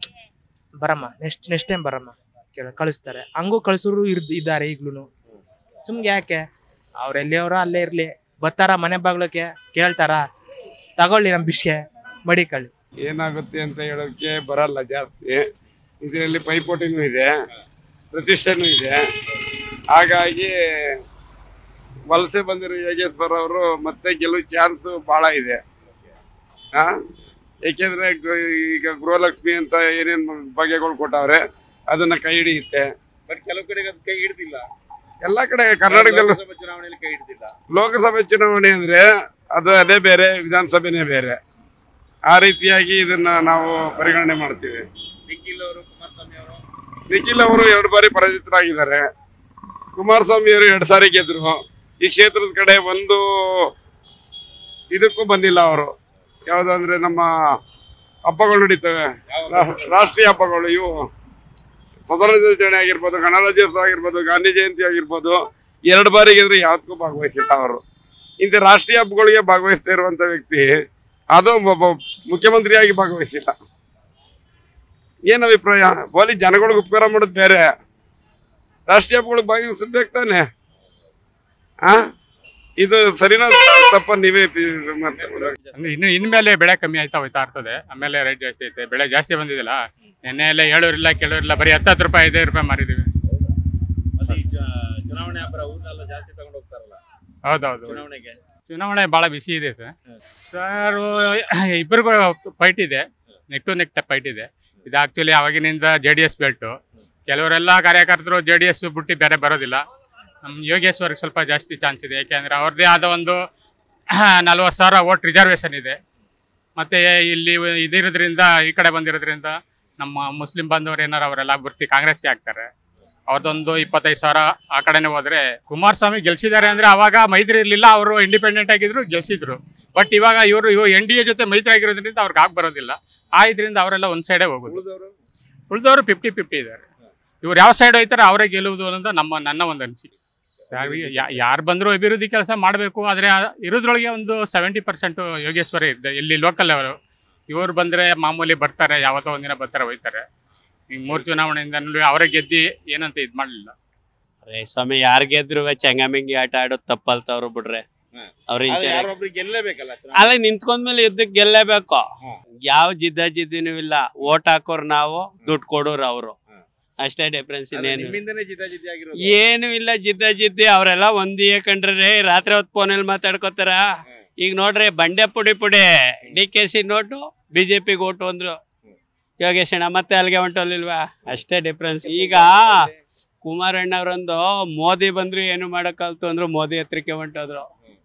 ಬರಮ್ಮ ನೆಕ್ಸ್ಟ್ ನೆಕ್ಸ್ಟ್ ಟೈಮ್ ಬರಮ್ಮ ಕೇಳ ಕಳಿಸ್ತಾರೆ ಹಂಗೂ ಕಳಿಸೋರು ಇರ್ ಇದ್ದಾರೆ ಈಗ್ಲೂ ಸುಮ್ಗೆ ಯಾಕೆ ಅವ್ರು ಎಲ್ಲಿಯವರೋ ಅಲ್ಲೇ ಇರಲಿ ಬರ್ತಾರ ಮನೆ ಬಾಗ್ಲಕ್ಕೆ ಕೇಳ್ತಾರ ತಗೊಳ್ಳಿ ನಮ್ಮ ಬಿಸ್ಕೆ ಮಡಿಕಳ್ಳಿ
ಏನಾಗುತ್ತೆ ಅಂತ ಹೇಳೋಕ್ಕೆ ಬರಲ್ಲ ಜಾಸ್ತಿ ಇದರಲ್ಲಿ ಪೈಪೋಟಿನೂ ಇದೆ ಪ್ರತಿಷ್ಠೆನೂ ಇದೆ ಹಾಗಾಗಿ ವಲಸೆ ಬಂದಿರೋ ಯೋಗೇಶ್ವರ್ ಅವರು ಮತ್ತೆ ಗೆಲ್ಲುವ ಚಾನ್ಸ್ ಬಹಳ ಇದೆ ಆ ಏಕೆಂದ್ರೆ ಗೃ- ಈಗ ಗೃಹಲಕ್ಷ್ಮಿ ಅಂತ ಏನೇನು ಬಗೆಗಳು ಕೊಟ್ಟವ್ರೆ ಅದನ್ನ ಕೈ ಹಿಡಿಯುತ್ತೆ
ಬಟ್ ಕೆಲವು ಕಡೆಗೆ ಅದು ಕೈ ಹಿಡ್ದಿಲ್ಲ
ಎಲ್ಲ ಕಡೆ ಕರ್ನಾಟಕದಲ್ಲೂ
ಲೋಕಸಭಾ ಚುನಾವಣೆಯಲ್ಲಿ ಕೈ ಹಿಡ್ದಿಲ್ಲ
ಲೋಕಸಭೆ ಚುನಾವಣೆ ಅಂದ್ರೆ ಅದು ಅದೇ ಬೇರೆ ವಿಧಾನಸಭೆನೇ ಬೇರೆ ಆ ರೀತಿಯಾಗಿ ಇದನ್ನ ನಾವು ಪರಿಗಣನೆ ಮಾಡ್ತೀವಿ
ನಿಖಿಲ್ ಅವರು ಕುಮಾರಸ್ವಾಮಿ ಅವರು
ನಿಖಿಲ್ ಅವರು ಎರಡು ಬಾರಿ ಪರಾಜಿತರಾಗಿದ್ದಾರೆ ಕುಮಾರಸ್ವಾಮಿ ಅವರು ಎರಡು ಸಾರಿ ಗೆದ್ರು ಈ ಕ್ಷೇತ್ರದ ಕಡೆ ಒಂದು ಇದಕ್ಕೂ ಬಂದಿಲ್ಲ ಅವರು ಯಾವ್ದಂದ್ರೆ ನಮ್ಮ ಹಬ್ಬಗಳು ನಡೀತವೆ ರಾ- ರಾಷ್ಟ್ರೀಯ ಹಬ್ಬಗಳು ಇವು ಸ್ವತಂತ್ರ ದಿನಾಚರಣೆ ಆಗಿರ್ಬೋದು ಗಣರಾಜ್ಯೋತ್ಸವ ಆಗಿರ್ಬೋದು ಗಾಂಧಿ ಜಯಂತಿ ಆಗಿರ್ಬೋದು ಎರಡು ಬಾರಿ ಗೆದ್ರು ಯಾವ್ದಕ್ಕೂ ಭಾಗವಹಿಸಿಲ್ಲ ಅವರು ಇಂಥ ರಾಷ್ಟ್ರೀಯ ಹಬ್ಬಗಳಿಗೆ ಭಾಗವಹಿಸ್ತಾ ಇರುವಂತ ವ್ಯಕ್ತಿ ಅದು ಒಬ್ಬ ಮುಖ್ಯಮಂತ್ರಿಯಾಗಿ ಭಾಗವಹಿಸಿಲ್ಲ ಏನ್ ಅಭಿಪ್ರಾಯ ಬೋಲಿ ಜನಗಳಿಗೆ ಉಪಕಾರ ಮಾಡೋದು ಬೇರೆ ರಾಷ್ಟ್ರೀಯ ಹಬ್ಬಗಳಿಗೆ ಭಾಗವಹಿಸಬೇಕು ತಾನೆ ಆ ಇದು ಸರಿನಾ ತಪ್ಪ ನೀವೇ ಪಿ- ಮಾಡ್ತೀರಾ?
ಅಂದ್ರೆ ಇನ್ನು ಇನ್ಮೇಲೆ ಬೆಳೆ ಕಮ್ಮಿ ಆಯ್ತಾ ಹೋಯ್ತಾ ಇರ್ತದೆ ಆಮೇಲೆ ರೇಟ್ ಜಾಸ್ತಿ ಐತೆ ಬೆಳೆ ಜಾಸ್ತಿ ಬಂದಿದಿಲ್ಲ ನೆನ್ನೆ ಎಲ್ಲ ಏಳೂರಿಲ್ಲ ಕೆಲವರಿಲ್ಲ ಬರೀ ಹತ್ತತ್ತು ರೂಪಾಯಿ ಐದು ರೂಪಾಯಿ ಮಾರಿದೀವಿ
ಮತ್ತೆ ಈ ಚು- ಚುನಾವಣೆ ಹಬ್ಬರ ಊರೆಲ್ಲ ಜಾಸ್ತಿ ತಗೊಂಡು ಹೋಗ್ತಾರಲ್ಲ
ಹೌದೌದು
ಚುನಾವಣೆಗೆ
ಚುನಾವಣೆ ಬಹಳ ಬಿಸಿ ಇದೆ ಸರ್ ಸರ್ ಇಬ್ಬರಿಗೂ ಫೈಟ್ ಇದೆ ನೆಕ್ ಟು ನೆಕ್ ಫೈಟ್ ಇದೆ ಇದು ಆಕ್ಚುಲಿ ಅವಾಗಿನಿಂದ ಜೆ ಡಿ ಎಸ್ ಬೆಲ್ಟು ಕೆಲವರೆಲ್ಲ ಕಾರ್ಯಕರ್ತರು ಜೆ ಡಿ ಎಸ್ ಬಿಟ್ಟು ಬೇರೆ ಬರೋದಿಲ್ಲ ನಮ್ಮ ಯೋಗೇಶ್ವರ್ಗೆ ಸ್ವಲ್ಪ ಜಾಸ್ತಿ ಚಾನ್ಸ್ ಇದೆ ಯಾಕೆಂದರೆ ಅವ್ರದ್ದೇ ಆದ ಒಂದು ನಲ್ವತ್ತು ಸಾವಿರ ಓಟ್ ರಿಸರ್ವೇಷನ್ ಇದೆ ಮತ್ತು ಇಲ್ಲಿ ಇದಿರೋದ್ರಿಂದ ಈ ಕಡೆ ಬಂದಿರೋದ್ರಿಂದ ನಮ್ಮ ಮುಸ್ಲಿಂ ಬಾಂಧವರು ಏನಾರು ಅವರೆಲ್ಲ ಗುರ್ತಿ ಕಾಂಗ್ರೆಸ್ಗೆ ಹಾಕ್ತಾರೆ ಅವ್ರದ್ದೊಂದು ಇಪ್ಪತ್ತೈದು ಸಾವಿರ ಆ ಕಡೆನೇ ಹೋದ್ರೆ ಕುಮಾರಸ್ವಾಮಿ ಗೆಲ್ಸಿದ್ದಾರೆ ಅಂದ್ರೆ ಅವಾಗ ಮೈತ್ರಿ ಇರಲಿಲ್ಲ ಅವರು ಇಂಡಿಪೆಂಡೆಂಟ್ ಆಗಿದ್ರು ಗೆಲ್ಸಿದ್ರು ಬಟ್ ಇವಾಗ ಇವರು ಇವು ಎನ್ ಡಿ ಎ ಜೊತೆ ಮೈತ್ರಿ ಆಗಿರೋದ್ರಿಂದ ಅವ್ರಿಗೆ ಆಗಿ ಬರೋದಿಲ್ಲ ಆ ಇದರಿಂದ ಅವರೆಲ್ಲ ಒಂದ್ ಸೈಡೇ ಹೋಗುದು ಉಳಿದವರು ಫಿಫ್ಟಿ ಫಿಫ್ಟಿ ಇದ್ದಾರೆ ಇವ್ರು ಯಾವ ಸೈಡ್ ಹೋಯ್ತಾರೆ ಅವರೇ ಗೆಲ್ಲುವುದು ಅನ್ನೋದು ನಮ್ಮ ನನ್ನ ಒಂದು ಅನಿಸಿಕೆ ಯಾರು ಬಂದರೂ ಅಭಿವೃದ್ಧಿ ಕೆಲಸ ಮಾಡಬೇಕು ಆದರೆ ಇರೋದ್ರೊಳಗೆ ಒಂದು ಸೆವೆಂಟಿ ಪರ್ಸೆಂಟ್ ಯೋಗೇಶ್ವರಿ ಇದೆ ಇಲ್ಲಿ ಲೋಕಲ್ ಅವರು ಇವ್ರು ಬಂದರೆ ಮಾಮೂಲಿ ಬರ್ತಾರೆ ಯಾವತ್ತೋ ಒಂದಿನ ಬರ್ತಾರೆ ಹೋಯ್ತಾರೆ ಈಗ ಮೂರು ಚುನಾವಣೆಯಿಂದ ಅವರೇ ಗೆದ್ದಿ ಏನಂತ ಇದು ಮಾಡಲಿಲ್ಲ
ರೇ ಸ್ವಾಮಿ ಯಾರ್ ಗೆದ್ರು ಚಂಗಮಿಂಗಿ ಆಟ ಆಡೋದು ತಪ್ಪಲ್ತವ್ರು ಬಿಡ್ರೆ ಅವ್ರ
ಯಾರೊಬ್ರು ಗೆಲ್ಲೇಬೇಕಲ್ಲ
ಅಲ್ಲ ನಿಂತ್ಕೊಂಡ್ಮೇಲೆ ಯುದ್ಧಕ್ಕೆ ಗೆಲ್ಲೇಬೇಕು ಯಾವ ಜಿದ್ದ ಜಿದ್ದಿನೂ ಇಲ್ಲ ಓಟ್ ಹಾಕೋರ್ ನಾವು ದುಡ್ಡು ಕೊಡೋರು ಅವರು ಅಷ್ಟೇ ಡಿಫ್ರೆನ್ಸ್ ಇನ್ನೇನು
ನಿಮ್ಮಿಂದನೇ ಜಿದ್ದಾಜಿದ್ದಿ ಆಗಿರೋದು
ಏನು ಇಲ್ಲ ಜಿದ್ದ ಜಿದ್ದಿ ಅವರೆಲ್ಲ ಒಂದೇ ಕಂಡ್ರೆ ರಾತ್ರಿ ಹೊತ್ತು ಫೋನಲ್ಲಿ ಮಾತಾಡ್ಕೋತಾರ ಈಗ ನೋಡ್ರಿ ಬಂಡೆ ಪುಡಿ ಪುಡಿ ಡಿ ಕೆ ಸಿ ನೋಟು ಬಿಜೆಪಿಗೆ ಓಟು ಅಂದ್ರು ಯೋಗೇಶ್ ಅಣ್ಣ ಮತ್ತೆ ಅಲ್ಲಿಗೆ ಹೊಂಟೋಲಿಲ್ವಾ ಅಷ್ಟೇ ಡಿಫ್ರೆನ್ಸ್ ಈಗ ಕುಮಾರಣ್ಣವ್ರೊಂದು ಮೋದಿ ಬಂದ್ರು ಏನು ಮಾಡಕ್ಕಲ್ತು ಅಂದ್ರು ಮೋದಿ ಹತ್ರಕ್ಕೆ ಹೊಂಟೋದ್ರು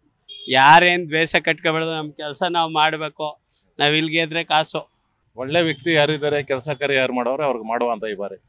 ಯಾರೇನ್ ದ್ವೇಷ ಕಟ್ಕೊಬಾರ್ದು ನಮ್ಮ ಕೆಲಸ ನಾವು ಮಾಡಬೇಕು ನಾವ್ ಇಲ್ಲಿ ಗೆದ್ರೆ ಕಾಸು
ಒಳ್ಳೆ ವ್ಯಕ್ತಿ ಯಾರಿದ್ದಾರೆ ಕೆಲಸ ಕಾರ್ಯ ಯಾರು ಮಾಡೋರೆ ಅವ್ರಿಗೆ ಮಾಡುವಂತ ಈ ಬಾರಿ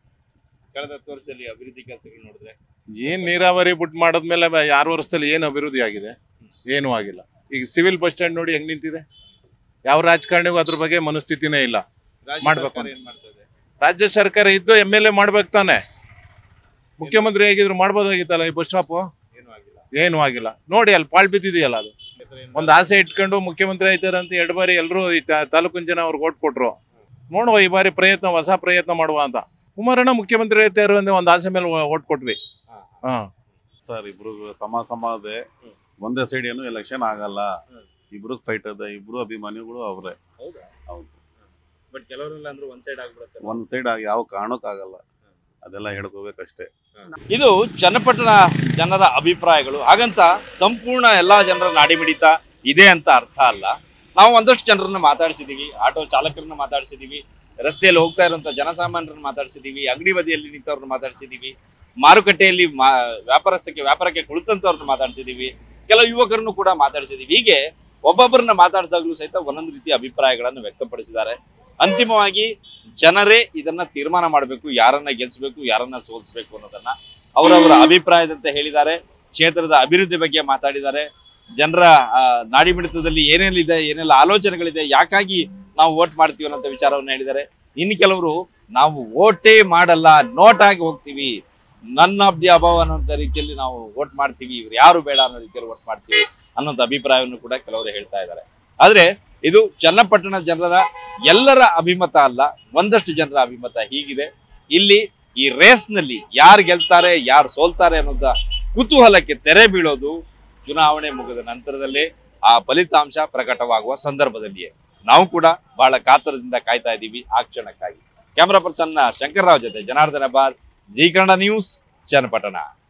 ಕಳೆದ ಹತ್ತು ವರ್ಷದಲ್ಲಿ ಅಭಿವೃದ್ಧಿ ಕೆಲಸಗಳು ನೋಡಿದ್ರೆ
ಏನ್ ನೀರಾವರಿ ಬಿಟ್ಟು ಮಾಡಿದ್ಮೇಲೆ ಬ- ಆರು ವರ್ಷದಲ್ಲಿ ಏನು ಅಭಿವೃದ್ಧಿ ಆಗಿದೆ ಏನೂ ಆಗಿಲ್ಲ ಈಗ ಸಿವಿಲ್ ಬಸ್ ಸ್ಟ್ಯಾಂಡ್ ನೋಡಿ ಹೆಂಗ್ ನಿಂತಿದೆ ಯಾವ ರಾಜಕಾರಣಿಗೂ ಅದ್ರ ಬಗ್ಗೆ ಮನಸ್ಥಿತಿನೇ ಇಲ್ಲ
ರಾಜ್ಯ
ಮಾಡ್ಬೇಕು
ಸರ್ಕಾರ
ಅಂತ.
ಏನ್ ಮಾಡ್ತದೆ
ರಾಜ್ಯ ಸರ್ಕಾರ ಇದ್ದು ಎಮ್ ಎಲ್ ಎ ಮಾಡ್ಬೇಕು ತಾನೆ ಮುಖ್ಯಮಂತ್ರಿ ಹೇಗಿದ್ರು ಮಾಡ್ಬೋದಾಗಿತ್ತಲ್ಲ ಈ ಬಸ್ ಸ್ಟಾಪು
ಏನೂ ಆಗಿಲ್ಲ
ಏನೂ ಆಗಿಲ್ಲ ನೋಡಿ ಅಲ್ಲಿ ಪಾಳ್ ಬಿದ್ದಿದೆಯಲ್ಲ ಅದು ಒಂದು ಆಸೆ ಇಟ್ಕೊಂಡು ಮುಖ್ಯಮಂತ್ರಿ ಆಯ್ತಾರೆ ಅಂತ ಎರಡು ಬಾರಿ ಎಲ್ಲರೂ ಈ ತಾ- ತಾಲೂಕಿನ ಜನ ಅವ್ರಿಗೆ ಓಟ್ ಕೊಟ್ರು ನೋಡುವ ಈ ಬಾರಿ ಪ್ರಯತ್ನ ಹೊಸ ಪ್ರಯತ್ನ ಮಾಡುವ ಅಂತ ಕುಮಾರಣ್ಣ ಮುಖ್ಯಮಂತ್ರಿ ಆಯ್ತಾರೆ ಅಂದ್ರೆ ಒಂದು ಆಸೆ ಮೇಲೆ ಓಟ್ ಕೊಟ್ವಿ ಹಾ
ಸರ್ ಇಬ್ರು ಸಮ ಸಮ ಅದೇ ಒಂದೇ ಸೈಡ್ ಏನು ಎಲೆಕ್ಷನ್ ಆಗಲ್ಲ ಇಬ್ರು ಫೈಟ್ ಅದ ಇಬ್ರು ಅಭಿಮಾನಿಗಳು ಅವ್ರೆ
ಹೌದಾ
ಹೌದು
ಬಟ್ ಕೆಲವರೆಲ್ಲ ಅಂದ್ರೆ ಒಂದ್ ಸೈಡ್ ಆಗ್ಬಿಡುತ್ತೆ
ಒಂದ್ ಸೈಡ್ ಆಗಿ ಯಾವ ಕಾರಣಕ್ಕಾಗಲ್ಲ ಅದೆಲ್ಲ ಹೇಳ್ಕೋಬೇಕಷ್ಟೇ
ಇದು ಚನ್ನಪಟ್ಟಣ ಜನರ ಅಭಿಪ್ರಾಯಗಳು ಹಾಗಂತ ಸಂಪೂರ್ಣ ಎಲ್ಲಾ ಜನರ ನಾಡಿಮಿಡಿತ ಇದೆ ಅಂತ ಅರ್ಥ ಅಲ್ಲ ನಾವು ಒಂದಷ್ಟು ಜನರನ್ನ ಮಾತಾಡಿಸಿದೀವಿ ಆಟೋ ಚಾಲಕರನ್ನ ಮಾತಾಡಿಸಿದೀವಿ ರಸ್ತೆಯಲ್ಲಿ ಹೋಗ್ತಾ ಇರುವಂತ ಜನಸಾಮಾನ್ಯರನ್ನ ಮಾತಾಡಿಸಿದೀವಿ ಅಂಗಡಿ ಬದಿಯಲ್ಲಿ ನಿಂತವ್ರನ್ನ ಮಾತಾಡಿಸಿದೀವಿ ಮಾರುಕಟ್ಟೆಯಲ್ಲಿ ಮಾ ವ್ಯಾಪಾರಸ್ಥಕ್ಕೆ ವ್ಯಾಪಾರಕ್ಕೆ ಕುಳಿತಂತವ್ರನ್ನ ಮಾತಾಡಿಸಿದೀವಿ ಕೆಲವು ಯುವಕರನ್ನು ಕೂಡ ಮಾತಾಡಿಸಿದೀವಿ ಹೀಗೆ ಒಬ್ಬೊಬ್ಬರನ್ನ ಮಾತಾಡಿದಾಗಲೂ ಸಹಿತ ಒಂದೊಂದು ರೀತಿಯ ಅಭಿಪ್ರಾಯಗಳನ್ನು ವ್ಯಕ್ತಪಡಿಸಿದ್ದಾರೆ ಅಂತಿಮವಾಗಿ ಜನರೇ ಇದನ್ನ ತೀರ್ಮಾನ ಮಾಡಬೇಕು ಯಾರನ್ನ ಗೆಲ್ಸ್ಬೇಕು ಯಾರನ್ನ ಸೋಲಿಸ್ಬೇಕು ಅನ್ನೋದನ್ನ ಅವರವರ ಅಭಿಪ್ರಾಯದಂತೆ ಹೇಳಿದ್ದಾರೆ ಕ್ಷೇತ್ರದ ಅಭಿವೃದ್ಧಿ ಬಗ್ಗೆ ಮಾತಾಡಿದ್ದಾರೆ ಜನರ ಆ, ನಾಡಿಮಿಡಿತದಲ್ಲಿ ಏನೇನಿದೆ ಏನೆಲ್ಲ ಆಲೋಚನೆಗಳಿದೆ ಯಾಕಾಗಿ ನಾವು ವೋಟ್ ಮಾಡ್ತೀವಿ ಅನ್ನೋ ವಿಚಾರವನ್ನು ಹೇಳಿದ್ದಾರೆ ಇನ್ನು ಕೆಲವರು ನಾವು ವೋಟೇ ಮಾಡಲ್ಲ ನೋಟ್ ಆಗಿ ಹೋಗ್ತೀವಿ ನನ್ ಆಫ್ ದಿ ಅಭಾವ್ ಅನ್ನೋಂಥ ರೀತಿಯಲ್ಲಿ ನಾವು ವೋಟ್ ಮಾಡ್ತೀವಿ ಇವ್ರು ಯಾರು ಬೇಡ ಅನ್ನೋ ರೀತಿಯಲ್ಲಿ ವೋಟ್ ಮಾಡ್ತೀವಿ ಅನ್ನೋಂಥ ಅಭಿಪ್ರಾಯವನ್ನು ಕೂಡ ಕೆಲವರು ಹೇಳ್ತಾ ಇದ್ದಾರೆ ಆದ್ರೆ ಇದು ಚನ್ನಪಟ್ಟಣ ಜನರ ಎಲ್ಲರ ಅಭಿಮತ ಅಲ್ಲ ಒಂದಷ್ಟು ಜನರ ಅಭಿಮತ ಹೀಗಿದೆ ಇಲ್ಲಿ ಈ ರೇಸ್ ನಲ್ಲಿ ಯಾರು ಗೆಲ್ತಾರೆ ಯಾರು ಸೋಲ್ತಾರೆ ಅನ್ನೋದ ಕುತೂಹಲಕ್ಕೆ ತೆರೆ ಬೀಳೋದು ಚುನಾವಣೆ ಮುಗಿದ ನಂತರದಲ್ಲೇ ಆ ಫಲಿತಾಂಶ ಪ್ರಕಟವಾಗುವ ಸಂದರ್ಭದಲ್ಲಿಯೇ ನಾವು ಕೂಡ ಬಹಳ ಕಾತರದಿಂದ ಕಾಯ್ತಾ ಇದ್ದೀವಿ ಆ ಕ್ಷಣಕ್ಕಾಗಿ ಕ್ಯಾಮರಾ ಪರ್ಸನ್ ಶಂಕರ್ರಾವ್ ಜೊತೆ ಜನಾರ್ದನ ಬಾರ್ ಜಿ ಕನ್ನಡ ನ್ಯೂಸ್ ಚನ್ನಪಟ್ಟಣ